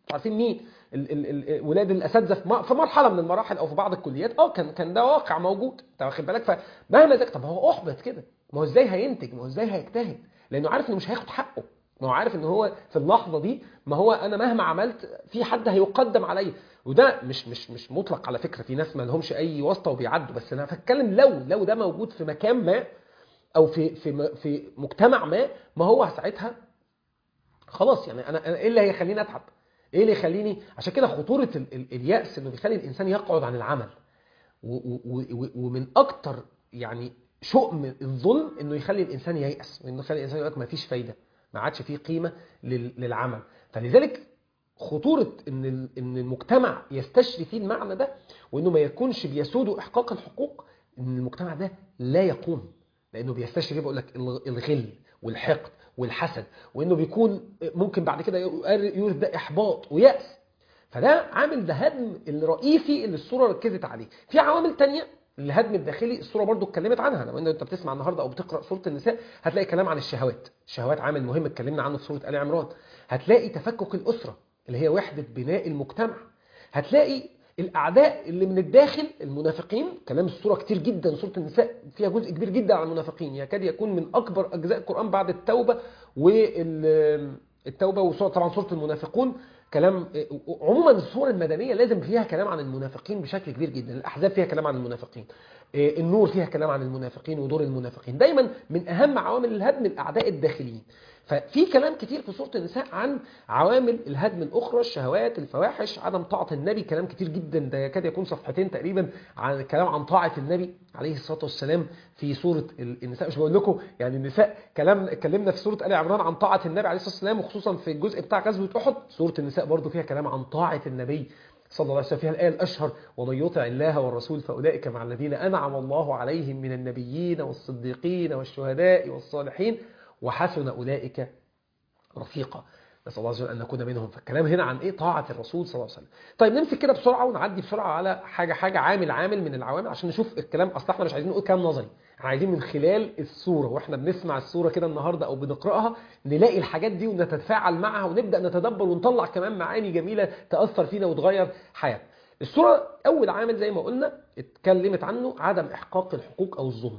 Speaker 1: عارفين مين ال ال ال ولاد الاساتذه في م- في مرحله من المراحل او في بعض الكليات اه كان كان ده واقع موجود انت واخد بالك فمهما ذاك طب هو احبط كده ما هو ازاي هينتج ما هو ازاي هيجتهد لانه عارف انه مش هياخد حقه ما هو عارف ان هو في اللحظه دي ما هو انا مهما عملت في حد هيقدم عليا وده مش مش مش مطلق على فكره في ناس ما لهمش اي واسطه وبيعدوا بس انا بتكلم لو لو ده موجود في مكان ما او في في م- في مجتمع ما ما هو ساعتها خلاص يعني انا أنا ايه اللي هيخليني اتعب ايه اللي يخليني عشان كده خطوره ال ال الياس انه بيخلي الانسان يقعد عن العمل و و و ومن اكتر يعني شؤم الظلم انه يخلي الانسان ييأس وانه يخلي الانسان يقول لك ما فيش فايده ما عادش فيه قيمه لل- للعمل فلذلك خطوره ان ال- ان المجتمع يستشري فيه المعنى ده وانه ما يكونش بيسوده احقاق الحقوق ان المجتمع ده لا يقوم لانه بيستشري بقول لك الغ- الغل والحقد والحسد وانه بيكون ممكن بعد كده يورث ده احباط ويأس فده عامل ده هدم الرئيسي اللي الصوره ركزت عليه في عوامل تانية الهدم الداخلي الصوره برضو اتكلمت عنها لو انت بتسمع النهارده او بتقرا سوره النساء هتلاقي كلام عن الشهوات الشهوات عامل مهم اتكلمنا عنه في سوره ال عمران هتلاقي تفكك الاسره اللي هي وحده بناء المجتمع هتلاقي الاعداء اللي من الداخل المنافقين كلام السوره كتير جدا سوره النساء فيها جزء كبير جدا عن المنافقين يكاد يكون من اكبر اجزاء القران بعد التوبه والتوبه وسوره طبعا سوره المنافقون كلام عموما الصور المدنيه لازم فيها كلام عن المنافقين بشكل كبير جدا الاحزاب فيها كلام عن المنافقين النور فيها كلام عن المنافقين ودور المنافقين دايما من اهم عوامل الهدم الاعداء الداخليين ففي كلام كتير في سوره النساء عن عوامل الهدم الاخرى الشهوات الفواحش عدم طاعه النبي كلام كتير جدا ده يكاد يكون صفحتين تقريبا عن الكلام عن طاعه النبي عليه الصلاه والسلام في سوره النساء مش بقول لكم يعني النساء كلام اتكلمنا في سوره ال عمران عن طاعه النبي عليه الصلاه والسلام وخصوصا في الجزء بتاع غزوه احد سوره النساء برضو فيها كلام عن طاعه النبي صلى الله عليه وسلم فيها الآية الأشهر ومن يطع الله والرسول فأولئك مع الذين أنعم الله عليهم من النبيين والصديقين والشهداء والصالحين وحسن أولئك رفيقا نسأل الله عز وجل أن نكون منهم فالكلام هنا عن إيه طاعة الرسول صلى الله عليه وسلم طيب نمسك كده بسرعة ونعدي بسرعة على حاجة حاجة عامل عامل من العوامل عشان نشوف الكلام أصل احنا مش عايزين نقول كلام نظري احنا عايزين من خلال الصورة واحنا بنسمع الصورة كده النهاردة أو بنقرأها نلاقي الحاجات دي ونتفاعل معها ونبدأ نتدبر ونطلع كمان معاني جميلة تأثر فينا وتغير حياتنا الصورة أول عامل زي ما قلنا اتكلمت عنه عدم إحقاق الحقوق أو الظلم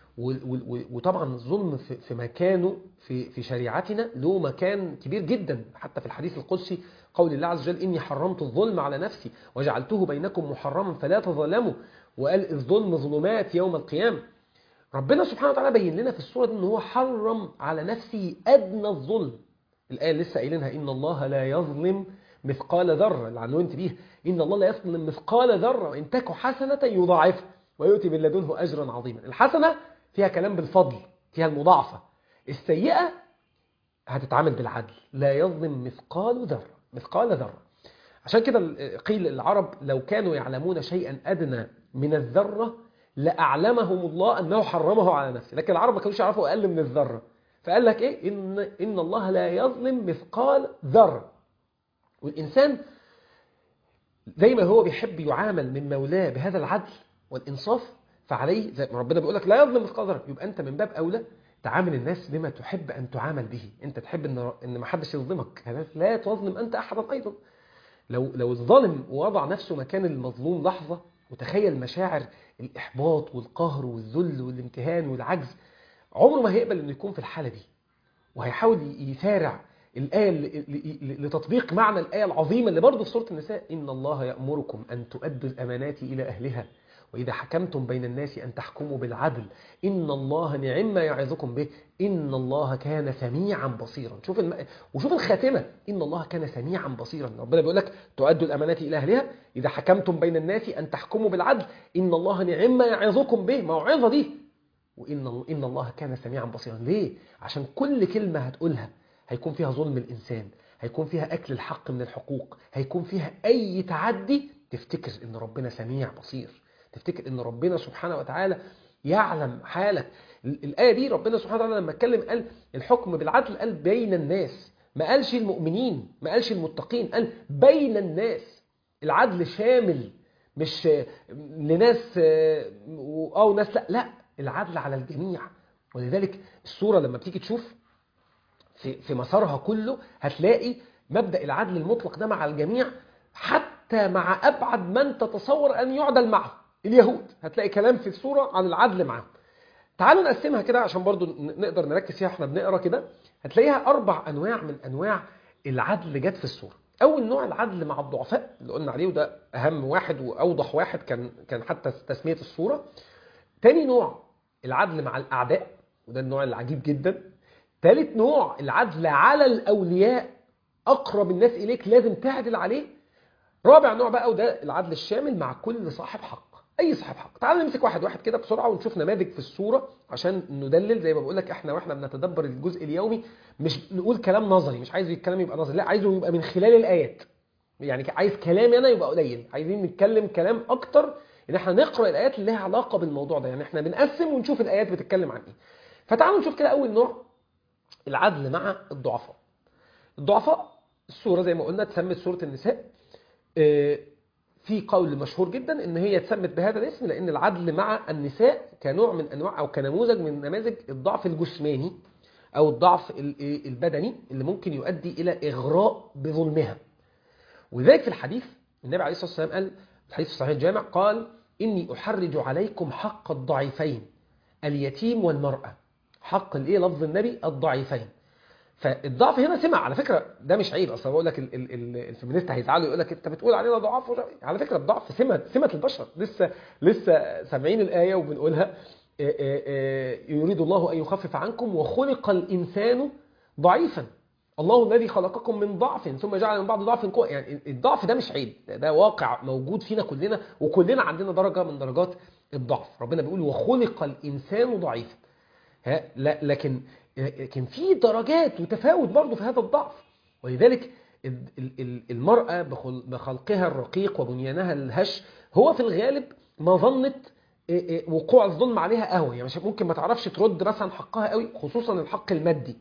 Speaker 1: وطبعا الظلم في مكانه في في شريعتنا له مكان كبير جدا حتى في الحديث القدسي قول الله عز وجل إني حرمت الظلم على نفسي وجعلته بينكم محرما فلا تظلموا وقال الظلم ظلمات يوم القيامة ربنا سبحانه وتعالى بين لنا في السورة دي ان هو حرم على نفسه أدنى الظلم الآية اللي لسه قايلينها إن الله لا يظلم مثقال ذرة اللي عنونت بيها إن الله لا يظلم مثقال ذرة وإن تك حسنة يضاعفها ويؤتي من لدنه أجرا عظيما الحسنة فيها كلام بالفضل فيها المضاعفة السيئة هتتعامل بالعدل لا يظلم مثقال ذرة مثقال ذرة عشان كده قيل العرب لو كانوا يعلمون شيئا أدنى من الذرة لأعلمهم الله أنه حرمه على نفسه لكن العرب ما كانوش يعرفوا أقل من الذرة فقال لك إيه إن, إن الله لا يظلم مثقال ذرة والإنسان زي ما هو بيحب يعامل من مولاه بهذا العدل والإنصاف فعليه زي ما ربنا بيقول لك لا يظلم مثقال ذره يبقى انت من باب اولى تعامل الناس بما تحب ان تعامل به انت تحب ان ان ما حدش يظلمك لا تظلم انت احدا ايضا لو لو الظالم وضع نفسه مكان المظلوم لحظه وتخيل مشاعر الاحباط والقهر والذل والامتهان والعجز عمره ما هيقبل انه يكون في الحاله دي وهيحاول يسارع الآية لتطبيق معنى الآية العظيمة اللي برضه في سورة النساء إن الله يأمركم أن تؤدوا الأمانات إلى أهلها وإذا حكمتم بين الناس أن تحكموا بالعدل إن الله نعم ما يعظكم به إن الله كان سميعا بصيرا شوف الم... وشوف الخاتمة إن الله كان سميعا بصيرا ربنا بيقول لك تؤدوا الأمانات إلى أهلها إذا حكمتم بين الناس أن تحكموا بالعدل إن الله نعم ما يعظكم به موعظة دي وإن إن الله كان سميعا بصيرا ليه؟ عشان كل كلمة هتقولها هيكون فيها ظلم الإنسان هيكون فيها أكل الحق من الحقوق هيكون فيها أي تعدي تفتكر إن ربنا سميع بصير تفتكر ان ربنا سبحانه وتعالى يعلم حالك الآية دي ربنا سبحانه وتعالى لما اتكلم قال الحكم بالعدل قال بين الناس ما قالش المؤمنين ما قالش المتقين قال بين الناس العدل شامل مش لناس او ناس لا لا العدل على الجميع ولذلك الصورة لما بتيجي تشوف في, في مسارها كله هتلاقي مبدأ العدل المطلق ده مع الجميع حتى مع أبعد من تتصور أن يعدل معه اليهود هتلاقي كلام في السورة عن العدل معهم تعالوا نقسمها كده عشان برضو نقدر نركز فيها احنا بنقرا كده هتلاقيها أربع أنواع من أنواع العدل جت في السورة أول نوع العدل مع الضعفاء اللي قلنا عليه وده أهم واحد وأوضح واحد كان كان حتى تسمية السورة تاني نوع العدل مع الأعداء وده النوع العجيب جدا ثالث نوع العدل على الأولياء أقرب الناس إليك لازم تعدل عليه رابع نوع بقى وده العدل الشامل مع كل صاحب حق أي صاحب حق تعال نمسك واحد واحد كده بسرعة ونشوف نماذج في الصورة عشان ندلل زي ما بقول لك احنا واحنا بنتدبر الجزء اليومي مش نقول كلام نظري مش عايز الكلام يبقى نظري لا عايزه يبقى من خلال الآيات يعني عايز كلامي أنا يبقى قليل عايزين نتكلم كلام أكتر ان احنا نقرأ الآيات اللي لها علاقة بالموضوع ده يعني احنا بنقسم ونشوف الآيات بتتكلم عن ايه فتعالوا نشوف كده أول نوع العدل مع الضعفاء الضعفاء السورة زي ما قلنا اتسمت سورة النساء في قول مشهور جدا ان هي اتسمت بهذا الاسم لان العدل مع النساء كنوع من انواع او كنموذج من نماذج الضعف الجسماني او الضعف البدني اللي ممكن يؤدي الى اغراء بظلمها وذلك في الحديث النبي عليه الصلاه والسلام قال الحديث الصحيح الجامع قال اني احرج عليكم حق الضعيفين اليتيم والمراه حق الايه لفظ النبي الضعيفين فالضعف هنا سمع على فكرة ده مش عيب اصلا بقول لك الفيمينيست هيزعلوا يقول لك انت بتقول علينا ضعاف وجع. على فكرة الضعف سمة سمة البشر لسه لسه سامعين الآية وبنقولها يريد الله أن يخفف عنكم وخلق الإنسان ضعيفا الله الذي خلقكم من ضعف ثم جعل من بعد ضعف قوة يعني الضعف ده مش عيب ده, ده واقع موجود فينا كلنا وكلنا عندنا درجة من درجات الضعف ربنا بيقول وخلق الإنسان ضعيفا ها لا لكن كان في درجات وتفاوت برضه في هذا الضعف ولذلك المرأة بخلقها الرقيق وبنيانها الهش هو في الغالب مظنة وقوع الظلم عليها قوي يعني مش ممكن ما تعرفش ترد مثلا حقها قوي خصوصا الحق المادي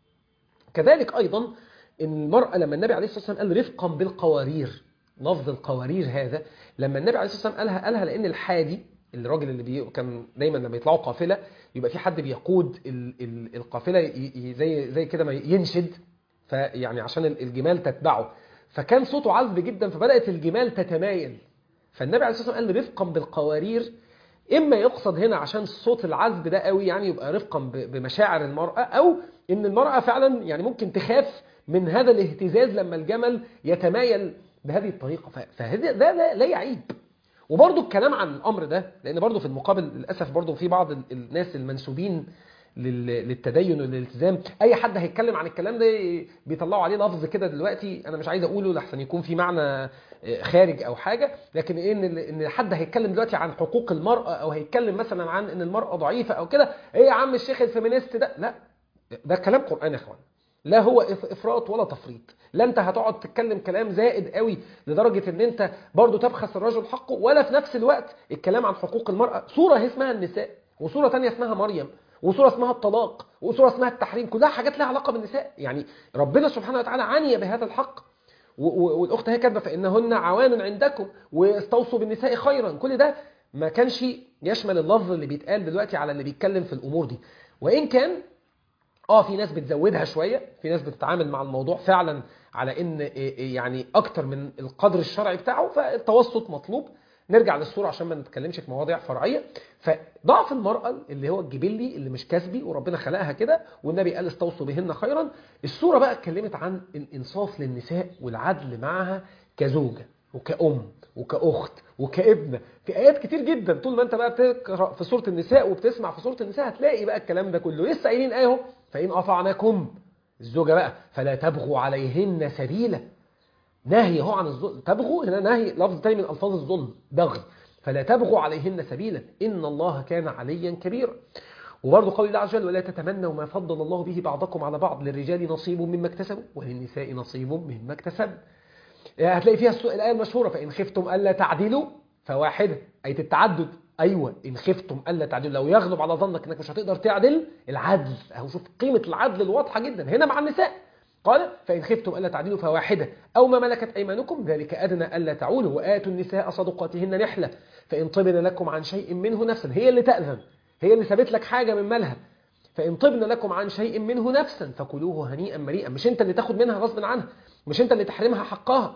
Speaker 1: كذلك أيضا المرأة لما النبي عليه الصلاة والسلام قال رفقا بالقوارير لفظ القوارير هذا لما النبي عليه الصلاة والسلام قالها قالها لأن الحادي الراجل اللي بي كان دايما لما يطلعوا قافله يبقى في حد بيقود ال ال القافله زي زي كده ما ينشد فيعني عشان الجمال تتبعه فكان صوته عذب جدا فبدات الجمال تتمايل فالنبي عليه الصلاه والسلام قال رفقا بالقوارير اما يقصد هنا عشان الصوت العذب ده قوي يعني يبقى رفقا بمشاعر المراه او ان المراه فعلا يعني ممكن تخاف من هذا الاهتزاز لما الجمل يتمايل بهذه الطريقه فهذا ده لا يعيب وبرضه الكلام عن الامر ده لان برضه في المقابل للاسف برضه في بعض الناس المنسوبين للتدين والالتزام اي حد هيتكلم عن الكلام ده بيطلعوا عليه لفظ كده دلوقتي انا مش عايز اقوله لحسن يكون في معنى خارج او حاجه لكن ايه ان ان حد هيتكلم دلوقتي عن حقوق المراه او هيتكلم مثلا عن ان المراه ضعيفه او كده ايه يا عم الشيخ الفيمينيست ده لا ده كلام قراني يا اخوان لا هو افراط ولا تفريط لا انت هتقعد تتكلم كلام زائد قوي لدرجة ان انت برضو تبخس الرجل حقه ولا في نفس الوقت الكلام عن حقوق المرأة صورة هي اسمها النساء وصورة تانية اسمها مريم وصورة اسمها الطلاق وصورة اسمها التحريم كلها حاجات لها علاقة بالنساء يعني ربنا سبحانه وتعالى عني بهذا الحق والاخت هي كاتبه فانهن عوان عندكم واستوصوا بالنساء خيرا كل ده ما كانش يشمل اللفظ اللي بيتقال دلوقتي على اللي بيتكلم في الامور دي وان كان اه في ناس بتزودها شويه في ناس بتتعامل مع الموضوع فعلا على ان يعني اكتر من القدر الشرعي بتاعه فالتوسط مطلوب نرجع للصوره عشان ما نتكلمش في مواضيع فرعيه فضعف المراه اللي هو الجبلي اللي مش كسبي وربنا خلقها كده والنبي قال استوصوا بهن خيرا الصوره بقى اتكلمت عن الانصاف للنساء والعدل معها كزوجه وكأم وكأخت وكابنة في آيات كتير جدا طول ما انت بقى بتقرأ في سورة النساء وبتسمع في سورة النساء هتلاقي بقى الكلام ده كله لسه قايلين اهو فإن أطعناكم الزوجة بقى فلا تبغوا عليهن سبيلا نهي هو عن الظلم تبغوا هنا نهي لفظ تاني من ألفاظ الظلم بغي فلا تبغوا عليهن سبيلا إن الله كان عليا كبيرا وبرضه قول الله عز وجل ولا تتمنوا ما فضل الله به بعضكم على بعض للرجال نصيب مما اكتسبوا وللنساء نصيب مما اكتسبوا هتلاقي فيها الآية المشهورة فإن خفتم ألا تعدلوا فواحدة أي التعدد أيوة إن خفتم ألا تعدلوا لو يغلب على ظنك أنك مش هتقدر تعدل العدل أهو شوف قيمة العدل الواضحة جدا هنا مع النساء قال فإن خفتم ألا تعدلوا فواحدة أو ما ملكت أيمانكم ذلك أدنى ألا تعولوا وآتوا النساء صدقاتهن نحلة فإن طبن لكم عن شيء منه نفسا هي اللي تأذن هي اللي سابت لك حاجة من مالها فإن طبن لكم عن شيء منه نفسا فكلوه هنيئا مريئا مش أنت اللي تاخد منها غصب عنها مش انت اللي تحرمها حقها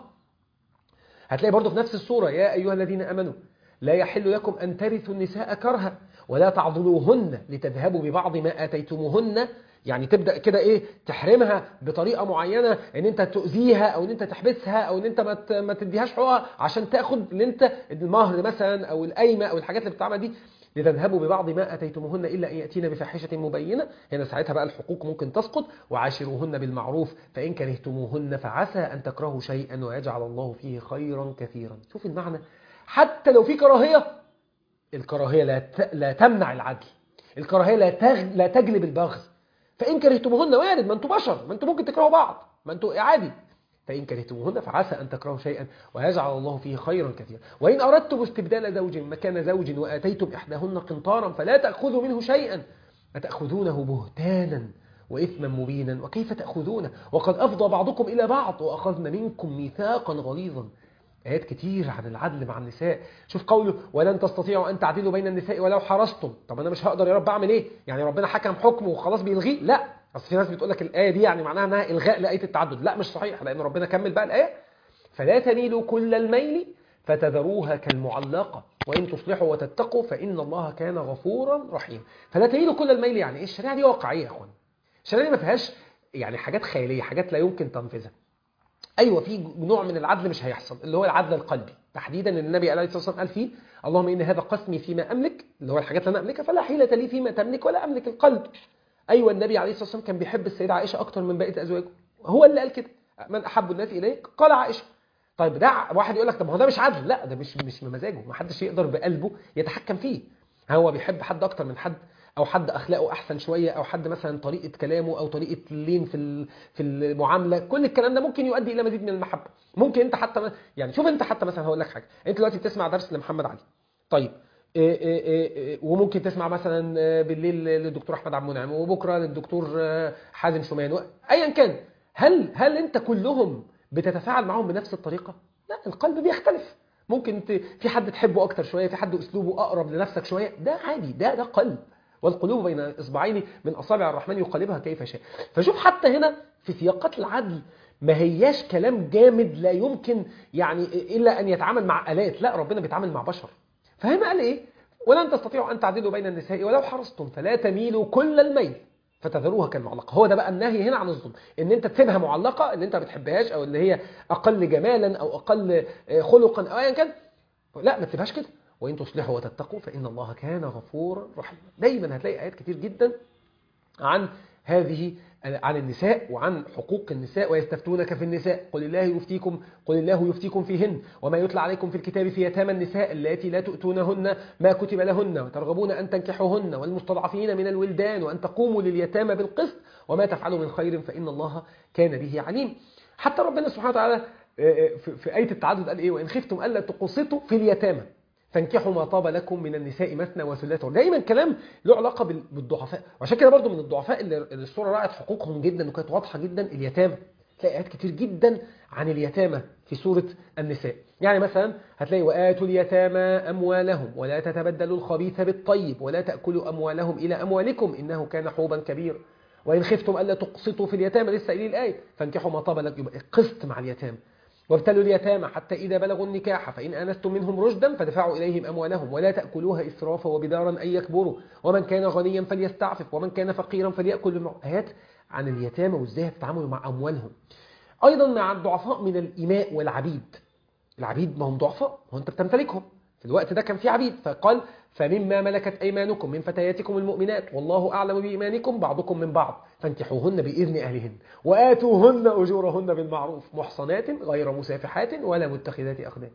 Speaker 1: هتلاقي برضه في نفس السورة يا أيها الذين أمنوا لا يحل لكم أن ترثوا النساء كرها ولا تعضلوهن لتذهبوا ببعض ما آتيتموهن يعني تبدأ كده إيه تحرمها بطريقة معينة إن أنت تؤذيها أو إن أنت تحبسها أو إن أنت ما ت- ما تديهاش حقوقها عشان تاخد اللي أنت المهر مثلا أو القايمة أو الحاجات اللي بتتعمل دي لتذهبوا ببعض ما أتيتموهن إلا أن يأتين بفاحشة مبينة هنا ساعتها بقى الحقوق ممكن تسقط وعاشروهن بالمعروف فإن كرهتموهن فعسى أن تكرهوا شيئا ويجعل الله فيه خيرا كثيرا شوف المعنى حتى لو في كراهية الكراهية لا ت- لا تمنع العدل الكراهية لا تغ... لا تجلب البغي فإن كرهتموهن وارد ما انتوا بشر ما انتوا ممكن تكرهوا بعض ما انتوا عادي فإن كرهتموهن فعسى أن تكرهوا شيئا ويجعل الله فيه خيرا كثيرا وإن أردتم استبدال زوج مكان زوج وآتيتم إحداهن قنطارا فلا تأخذوا منه شيئا أتأخذونه بهتانا وإثما مبينا وكيف تأخذونه وقد أفضى بعضكم إلى بعض وأخذن منكم ميثاقا غليظا آيات كتير عن العدل مع النساء شوف قوله ولن تستطيعوا أن تعدلوا بين النساء ولو حرصتم طب أنا مش هقدر يا رب أعمل إيه يعني ربنا حكم حكم وخلاص بيلغيه لا أصل في ناس بتقول لك الآية دي يعني معناها أنها إلغاء لآية التعدد لا مش صحيح لأن ربنا كمل بقى الآية فلا تميلوا كل الميل فتذروها كالمعلقة وإن تصلحوا وتتقوا فإن الله كان غفورا رحيما فلا تميلوا كل الميل يعني إيه الشريعة دي واقعية يا أخوان الشريعة دي ما فيهاش يعني حاجات خيالية حاجات لا يمكن تنفيذها ايوه في نوع من العدل مش هيحصل اللي هو العدل القلبي تحديدا ان النبي عليه الصلاه والسلام قال فيه اللهم ان هذا قسمي فيما املك اللي هو الحاجات اللي انا املكها فلا حيله لي فيما تملك ولا املك القلب ايوه النبي عليه الصلاه والسلام كان بيحب السيده عائشه اكتر من بقيه ازواجه هو اللي قال كده من احب الناس اليك قال عائشه طيب ده واحد يقول لك طب ما هو ده مش عدل لا ده مش مش بمزاجه ما حدش يقدر بقلبه يتحكم فيه هو بيحب حد اكتر من حد او حد اخلاقه احسن شويه او حد مثلا طريقه كلامه او طريقه اللين في ال- في المعامله كل الكلام ده ممكن يؤدي الى مزيد من المحبه ممكن انت حتى ما- يعني شوف انت حتى مثلا هقول لك حاجه انت دلوقتي بتسمع درس لمحمد علي طيب إيه إيه إيه إيه، وممكن تسمع مثلا آه، بالليل للدكتور احمد عبد المنعم وبكره للدكتور آه، حازم شومان و- ايا كان هل هل انت كلهم بتتفاعل معاهم بنفس الطريقه لا القلب بيختلف ممكن ت... في حد تحبه اكتر شويه في حد اسلوبه اقرب لنفسك شويه ده عادي ده ده قلب والقلوب بين اصبعين من اصابع الرحمن يقلبها كيف شاء فشوف حتى هنا في سياقات العدل ما هياش كلام جامد لا يمكن يعني الا ان يتعامل مع الات لا ربنا بيتعامل مع بشر فهنا قال ايه ولن تستطيعوا ان تعدلوا بين النساء ولو حرصتم فلا تميلوا كل الميل فتذروها كالمعلقه هو ده بقى النهي هنا عن الظلم ان انت تسيبها معلقه اللي انت ما بتحبهاش او اللي هي اقل جمالا او اقل آه، خلقا او ايا كان لا ما تسيبهاش كده وان تصلحوا وتتقوا فان الله كان غفورا رحيما دايما هتلاقي ايات كتير جدا عن هذه عن النساء وعن حقوق النساء ويستفتونك في النساء قل الله يفتيكم قل الله يفتيكم فيهن وما يتلى عليكم في الكتاب في يتامى النساء اللاتي لا تؤتونهن ما كتب لهن وترغبون أن تنكحوهن والمستضعفين من الولدان وأن تقوموا لليتامى بالقسط وما تفعلوا من خير فإن الله كان به عليم حتى ربنا سبحانه وتعالى آه، في في آية التعدد قال إيه وإن خفتم ألا تقسطوا في اليتامى فانكحوا ما طاب لكم من النساء مثنى وثلاث دايما كلام له علاقه بال- بالضعفاء وعشان كده برضو من الضعفاء اللي اللي الصوره راعت حقوقهم جدا وكانت واضحه جدا اليتامى تلاقي ايات كتير جدا عن اليتامى في سوره النساء يعني مثلا هتلاقي واتوا اليتامى اموالهم ولا تتبدلوا الخبيث بالطيب ولا تاكلوا اموالهم الى اموالكم انه كان حوبا كبيرا وان خفتم الا تقسطوا في اليتامى لسه قايلين الايه فانكحوا ما طاب لكم يبقى القسط مع اليتامى وابتلوا اليتامى حتى إذا بلغوا النكاح فإن آنستم منهم رشدا فدفعوا إليهم أموالهم ولا تأكلوها إسرافا وبدارا أن يكبروا ومن كان غنيا فليستعفف ومن كان فقيرا فليأكل بالمعروف آيات عن اليتامى وإزاي يتعاملوا مع أموالهم أيضا مع الضعفاء من الإماء والعبيد العبيد ما هم ضعفاء هو أنت بتمتلكهم في الوقت ده كان في عبيد فقال فمما ملكت أيمانكم من فتياتكم المؤمنات والله أعلم بإيمانكم بعضكم من بعض فانكحوهن بإذن أهلهن وآتوهن أجورهن بالمعروف محصنات غير مسافحات ولا متخذات أخدان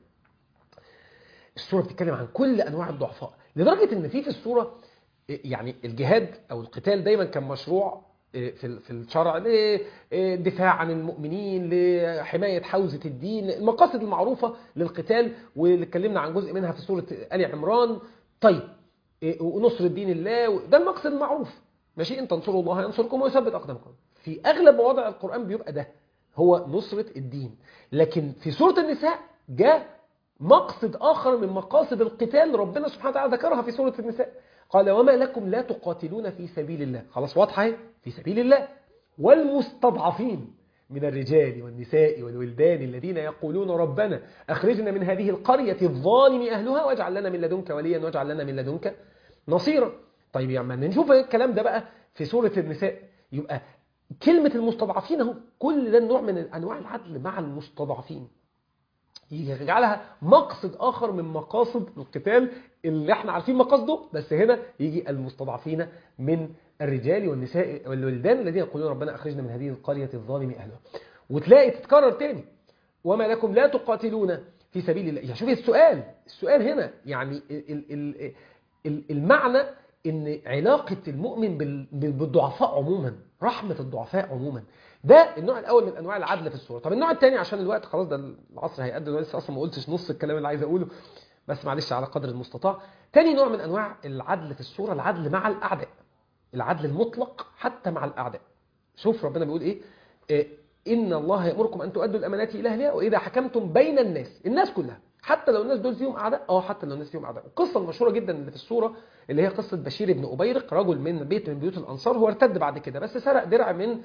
Speaker 1: السورة بتتكلم عن كل أنواع الضعفاء لدرجة أن في في السورة يعني الجهاد أو القتال دايما كان مشروع في في الشرع للدفاع عن المؤمنين لحماية حوزة الدين المقاصد المعروفة للقتال واللي اتكلمنا عن جزء منها في سورة آل عمران طيب ونصر الدين الله ده المقصد المعروف ماشي ان تنصروا الله ينصركم ويثبت اقدامكم في اغلب مواضع القران بيبقى ده هو نصرة الدين لكن في سورة النساء جاء مقصد آخر من مقاصد القتال ربنا سبحانه وتعالى ذكرها في سورة النساء قال وما لكم لا تقاتلون في سبيل الله خلاص واضحة اهي في سبيل الله والمستضعفين من الرجال والنساء والولدان الذين يقولون ربنا أخرجنا من هذه القرية الظالم أهلها واجعل لنا من لدنك وليا واجعل لنا من لدنك نصيرا طيب يا عم نشوف الكلام ده بقى في سورة النساء يبقى كلمة المستضعفين اهو كل ده نوع من أنواع العدل مع المستضعفين يجعلها مقصد آخر من مقاصد القتال اللي احنا عارفين مقاصده بس هنا يجي المستضعفين من الرجال والنساء والولدان الذين يقولون ربنا أخرجنا من هذه القرية الظالم أهلها وتلاقي تتكرر تاني وما لكم لا تقاتلون في سبيل الله يعني شوف السؤال السؤال هنا يعني ال ال ال المعنى ان علاقة المؤمن بالضعفاء عموما رحمة الضعفاء عموما ده النوع الاول من انواع العدل في الصورة طب النوع الثاني عشان الوقت خلاص ده العصر هيقدم لسه اصلا ما قلتش نص الكلام اللي عايز اقوله بس معلش على قدر المستطاع تاني نوع من انواع العدل في الصورة العدل مع الاعداء العدل المطلق حتى مع الاعداء شوف ربنا بيقول ايه, إيه إن الله يأمركم أن تؤدوا الأمانات إلى أهلها وإذا حكمتم بين الناس الناس كلها حتى لو الناس دول فيهم أعداء أه حتى لو الناس فيهم أعداء القصة المشهورة جدا اللي في الصورة اللي هي قصة بشير بن أبيرق رجل من بيت من بيوت الأنصار هو ارتد بعد كده بس سرق درع من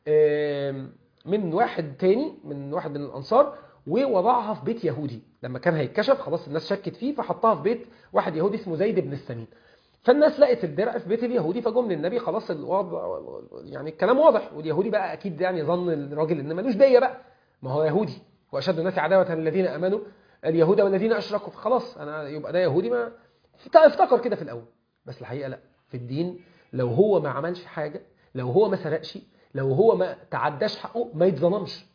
Speaker 1: من واحد تاني من واحد من الأنصار ووضعها في بيت يهودي لما كان هيتكشف خلاص الناس شكت فيه فحطها في بيت واحد يهودي اسمه زيد بن السمين فالناس لقت الدرع في بيت اليهودي فجم للنبي خلاص الوضع يعني الكلام واضح واليهودي بقى اكيد يعني ظن الراجل ان ملوش ديه بقى ما هو يهودي واشد الناس عداوه الذين امنوا اليهود والذين اشركوا خلاص انا يبقى ده يهودي ما افتكر كده في الاول بس الحقيقه لا في الدين لو هو ما عملش حاجه لو هو ما سرقش لو هو ما تعداش حقه ما يتظلمش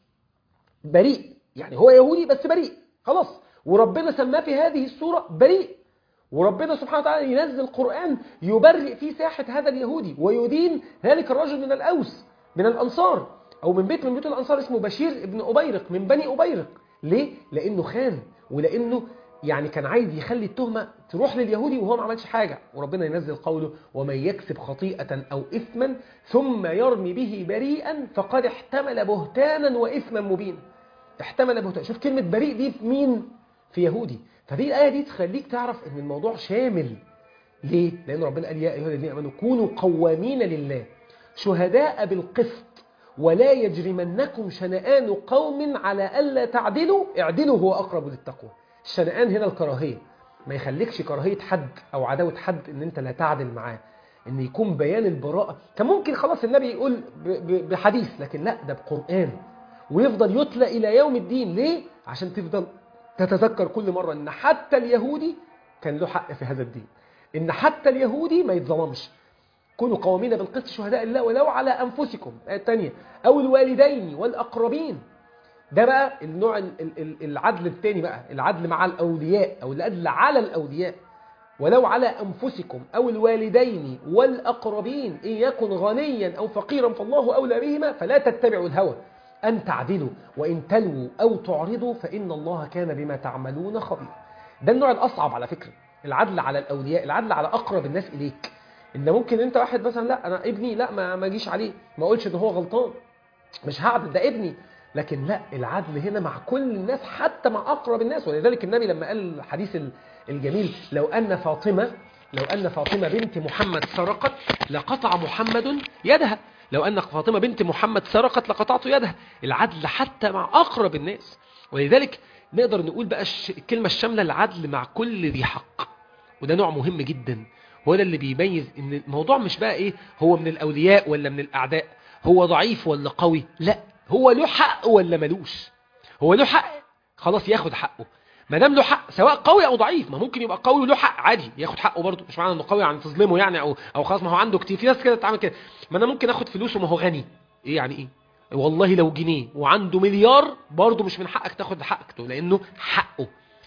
Speaker 1: بريء يعني هو يهودي بس بريء خلاص وربنا سماه في هذه السوره بريء وربنا سبحانه وتعالى ينزل القرآن يبرئ في ساحة هذا اليهودي ويدين ذلك الرجل من الأوس من الأنصار أو من بيت من بيوت الأنصار اسمه بشير ابن أبيرق من بني أبيرق ليه؟ لأنه خان ولأنه يعني كان عايز يخلي التهمة تروح لليهودي وهو ما عملش حاجة وربنا ينزل قوله ومن يكسب خطيئة أو إثما ثم يرمي به بريئا فقد احتمل بهتانا وإثما مبينا احتمل بهتانا شوف كلمة بريء دي في مين؟ في يهودي فدي الآية دي تخليك تعرف ان الموضوع شامل ليه؟ لأن ربنا قال يا أيها الذين آمنوا كونوا قوامين لله شهداء بالقسط ولا يجرمنكم شنآن قوم على ألا تعدلوا اعدلوا هو أقرب للتقوى الشنآن هنا الكراهية ما يخليكش كراهية حد أو عداوة حد ان انت لا تعدل معاه ان يكون بيان البراءة كان ممكن خلاص النبي يقول بحديث لكن لا ده بقرآن ويفضل يتلى إلى يوم الدين ليه؟ عشان تفضل تتذكر كل مرة ان حتى اليهودي كان له حق في هذا الدين ان حتى اليهودي ما يتظلمش كونوا قوامين بالقسط شهداء الله ولو على أنفسكم الآية الثانية أو الوالدين والأقربين ده بقى النوع العدل الثاني بقى العدل مع الأولياء أو العدل على الأولياء ولو على أنفسكم أو الوالدين والأقربين إن يكن غنيا أو فقيرا فالله أولى بهما فلا تتبعوا الهوى أن تعدلوا وإن تلووا أو تعرضوا فإن الله كان بما تعملون خبيرا ده النوع الأصعب على فكرة العدل على الأولياء العدل على أقرب الناس إليك إن ممكن أنت واحد مثلا لا أنا ابني لا ما ما اجيش عليه ما أقولش إن هو غلطان مش هعدل ده ابني لكن لا العدل هنا مع كل الناس حتى مع أقرب الناس ولذلك النبي لما قال الحديث الجميل لو أن فاطمة لو أن فاطمة بنت محمد سرقت لقطع محمد يدها لو أن فاطمة بنت محمد سرقت لقطعت يدها العدل حتى مع أقرب الناس ولذلك نقدر نقول بقى الكلمة الشاملة العدل مع كل ذي حق وده نوع مهم جدا هو ده اللي بيميز ان الموضوع مش بقى ايه هو من الاولياء ولا من الاعداء هو ضعيف ولا قوي لا هو له حق ولا ملوش هو له حق خلاص ياخد حقه ما دام له حق سواء قوي او ضعيف ما ممكن يبقى قوي وله حق عادي ياخد حقه برضه مش معنى انه قوي يعني تظلمه يعني او او خلاص ما هو عنده كتير في ناس كده بتعمل كده ما انا ممكن اخد فلوسه ما هو غني ايه يعني ايه والله لو جنيه وعنده مليار برضه مش من حقك تاخد حقك لانه حقه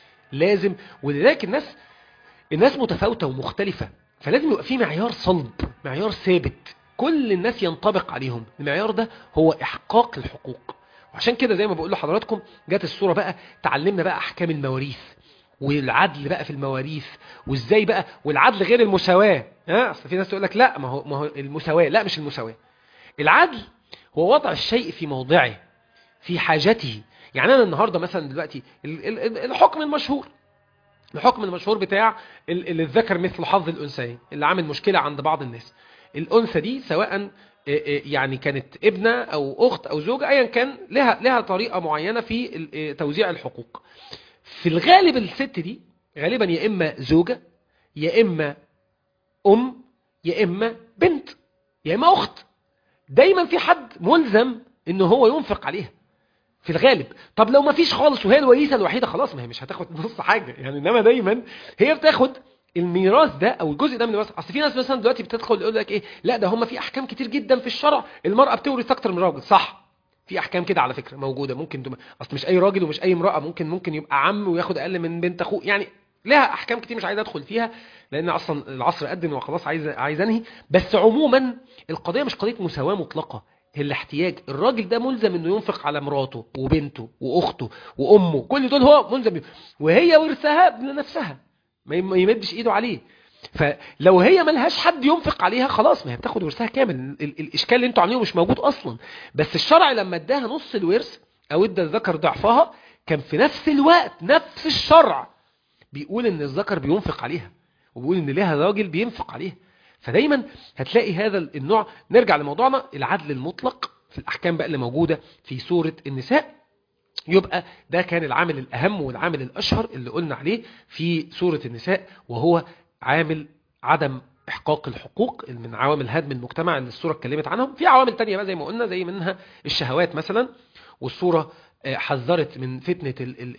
Speaker 1: لازم ولذلك الناس الناس متفاوته ومختلفه فلازم يبقى في معيار صلب معيار ثابت كل الناس ينطبق عليهم المعيار ده هو احقاق الحقوق وعشان كده زي ما بقول لحضراتكم جت الصورة بقى تعلمنا بقى أحكام المواريث والعدل بقى في المواريث وازاي بقى والعدل غير المساواة ها اصل في ناس تقول لك لا ما هو ما هو المساواة لا مش المساواة العدل هو وضع الشيء في موضعه في حاجته يعني انا النهارده مثلا دلوقتي الحكم المشهور الحكم المشهور بتاع الذكر مثل حظ الانثيين اللي عامل مشكلة عند بعض الناس الانثى دي سواء يعني كانت ابنة او اخت او زوجة ايا كان لها لها طريقة معينة في توزيع الحقوق في الغالب الست دي غالبا يا اما زوجة يا اما ام يا اما بنت يا اما اخت دايما في حد ملزم ان هو ينفق عليها في الغالب طب لو ما فيش خالص وهي الوريثه الوحيده خلاص ما هي مش هتاخد نص حاجه يعني انما دايما هي بتاخد الميراث ده او الجزء ده من الميراث اصل في ناس مثلا دلوقتي بتدخل يقول لك ايه لا ده هم في احكام كتير جدا في الشرع المراه بتورث اكتر من الراجل صح في احكام كده على فكره موجوده ممكن دم... اصل مش اي راجل ومش اي امراه ممكن ممكن يبقى عم وياخد اقل من بنت اخوه يعني لها احكام كتير مش عايز ادخل فيها لان اصلا العصر قدم وخلاص عايز عايز انهي بس عموما القضيه مش قضيه مساواه مطلقه هي الاحتياج الراجل ده ملزم انه ينفق على مراته وبنته واخته وامه كل دول هو ملزم وهي ورثها لنفسها ما يمدش ايده عليه فلو هي ملهاش حد ينفق عليها خلاص ما هي بتاخد ورثها كامل الاشكال اللي انتوا عاملينه مش موجود اصلا بس الشرع لما اداها نص الورث او ادى الذكر ضعفها كان في نفس الوقت نفس الشرع بيقول ان الذكر بينفق عليها وبيقول ان ليها راجل بينفق عليها فدايما هتلاقي هذا النوع نرجع لموضوعنا العدل المطلق في الأحكام بقى اللي موجودة في سورة النساء يبقى ده كان العامل الأهم والعامل الأشهر اللي قلنا عليه في سورة النساء وهو عامل عدم إحقاق الحقوق من عوامل هدم المجتمع اللي السورة اتكلمت عنهم في عوامل تانية بقى زي ما قلنا زي منها الشهوات مثلا والسورة حذرت من فتنة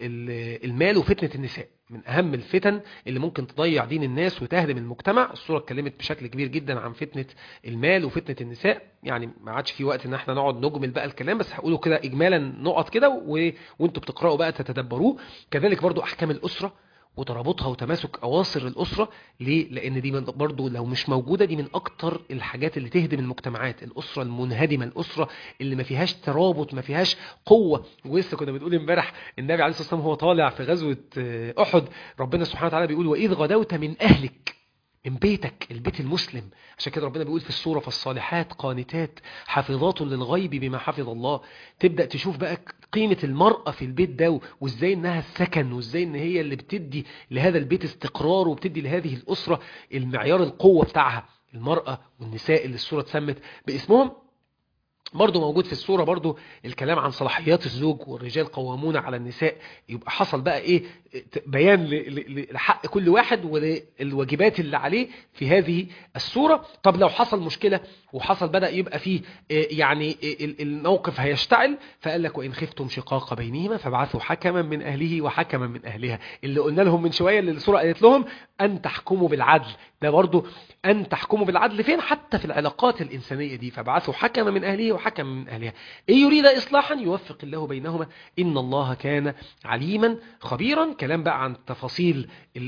Speaker 1: المال وفتنة النساء من أهم الفتن اللي ممكن تضيع دين الناس وتهدم المجتمع الصورة اتكلمت بشكل كبير جدا عن فتنة المال وفتنة النساء يعني ما عادش في وقت ان احنا نقعد نجمل بقى الكلام بس هقوله كده إجمالا نقط كده و... وانتوا بتقرأوا بقى تتدبروه كذلك برضو أحكام الأسرة وترابطها وتماسك أواصر الأسرة ليه؟ لأن دي من برضو لو مش موجودة دي من أكتر الحاجات اللي تهدم المجتمعات الأسرة المنهدمة الأسرة اللي ما فيهاش ترابط ما فيهاش قوة ولسه كنا بنقول امبارح النبي عليه الصلاة والسلام هو طالع في غزوة أحد ربنا سبحانه وتعالى بيقول وإذ غدوت من أهلك من بيتك البيت المسلم عشان كده ربنا بيقول في السورة فالصالحات قانتات حافظات للغيب بما حفظ الله تبدأ تشوف بقى قيمة المرأة في البيت ده وازاي انها السكن وازاي ان هي اللي بتدي لهذا البيت استقرار وبتدي لهذه الأسرة المعيار القوة بتاعها المرأة والنساء اللي السورة اتسمت باسمهم برضو موجود في الصورة برضو الكلام عن صلاحيات الزوج والرجال قوامون على النساء يبقى حصل بقى ايه بيان لحق كل واحد والواجبات اللي عليه في هذه الصورة طب لو حصل مشكلة وحصل بدأ يبقى فيه يعني الموقف هيشتعل فقال لك وإن خفتم شقاق بينهما فابعثوا حكما من أهله وحكما من أهلها اللي قلنا لهم من شوية اللي الصورة قالت لهم أن تحكموا بالعدل ده برضو أن تحكموا بالعدل فين حتى في العلاقات الإنسانية دي فابعثوا حكما من أهله وحكما من أهلها إن يريد إصلاحا يوفق الله بينهما إن الله كان عليما خبيرا كلام بقى عن تفاصيل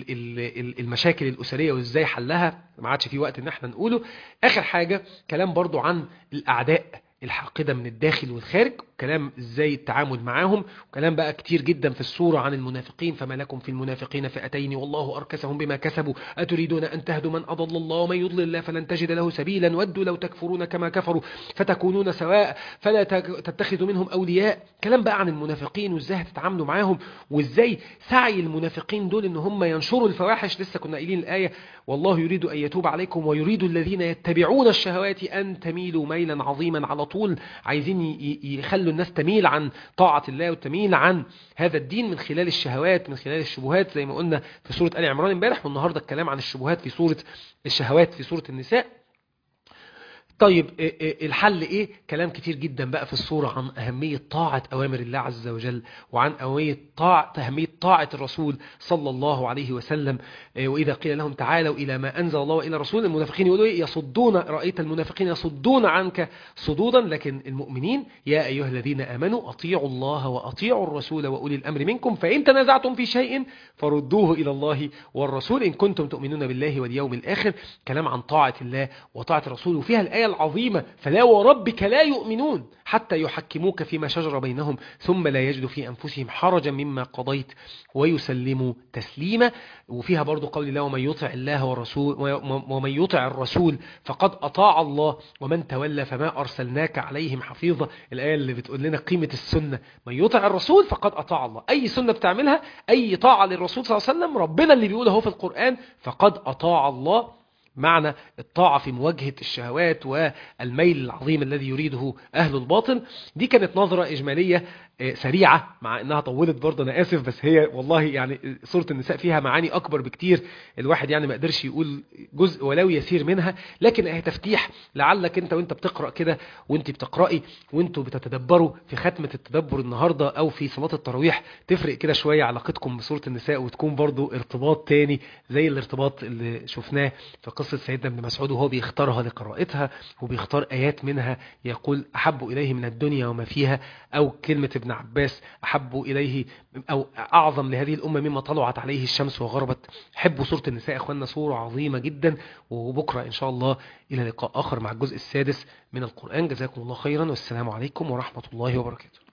Speaker 1: المشاكل الأسرية وإزاي حلها ما عادش في وقت إن احنا نقوله آخر حاجة كلام برضو عن الأعداء الحاقدة من الداخل والخارج كلام ازاي التعامل معاهم وكلام بقى كتير جدا في السورة عن المنافقين فما لكم في المنافقين فئتين والله أركسهم بما كسبوا أتريدون أن تهدوا من أضل الله ومن يضلل الله فلن تجد له سبيلا ودوا لو تكفرون كما كفروا فتكونون سواء فلا تتخذوا منهم أولياء كلام بقى عن المنافقين وازاي هتتعاملوا معاهم وازاي سعي المنافقين دول ان هم ينشروا الفواحش لسه كنا قايلين الآية والله يريد أن يتوب عليكم ويريد الذين يتبعون الشهوات أن تميلوا ميلا عظيما على طول عايزين يخلوا الناس تميل عن طاعة الله وتميل عن هذا الدين من خلال الشهوات من خلال الشبهات زي ما قلنا في سورة آل عمران امبارح والنهاردة الكلام عن الشبهات في سورة الشهوات في سورة النساء طيب الحل ايه كلام كتير جدا بقى في الصورة عن أهمية طاعة أوامر الله عز وجل وعن أهمية طاعة, أهمية طاعة الرسول صلى الله عليه وسلم وإذا قيل لهم تعالوا إلى ما أنزل الله وإلى رسول المنافقين يقولوا إيه يصدون رأيت المنافقين يصدون عنك صدودا لكن المؤمنين يا أيها الذين آمنوا أطيعوا الله وأطيعوا الرسول وأولي الأمر منكم فإن تنازعتم في شيء فردوه إلى الله والرسول إن كنتم تؤمنون بالله واليوم الآخر كلام عن طاعة الله وطاعة الرسول وفيها الآية العظيمة فلا وربك لا يؤمنون حتى يحكموك فيما شجر بينهم ثم لا يجدوا في أنفسهم حرجا مما قضيت ويسلموا تسليما وفيها برضو قول الله ومن يطع الله والرسول ومن يطع الرسول فقد أطاع الله ومن تولى فما أرسلناك عليهم حفيظا الآية اللي بتقول لنا قيمة السنة من يطع الرسول فقد أطاع الله أي سنة بتعملها أي طاعة للرسول صلى الله عليه وسلم ربنا اللي بيقول اهو في القرآن فقد أطاع الله معنى الطاعة في مواجهة الشهوات والميل العظيم الذي يريده أهل الباطل دي كانت نظرة إجمالية آه، سريعة مع انها طولت برضه انا اسف بس هي والله يعني سورة النساء فيها معاني اكبر بكتير الواحد يعني ما قدرش يقول جزء ولو يسير منها لكن هي تفتيح لعلك انت وانت بتقرأ كده وانت بتقرأي وانتوا بتتدبروا في ختمة التدبر النهاردة او في صلاة التراويح تفرق كده شوية علاقتكم بسورة النساء وتكون برضه ارتباط تاني زي الارتباط اللي شفناه في قصة سيدنا ابن مسعود وهو بيختارها لقراءتها وبيختار ايات منها يقول احب اليه من الدنيا وما فيها او كلمة ابن عباس أحب إليه أو أعظم لهذه الأمة مما طلعت عليه الشمس وغربت حبوا سورة النساء أخواننا سورة عظيمة جدا وبكرة إن شاء الله إلى لقاء آخر مع الجزء السادس من القرآن جزاكم الله خيرا والسلام عليكم ورحمة الله وبركاته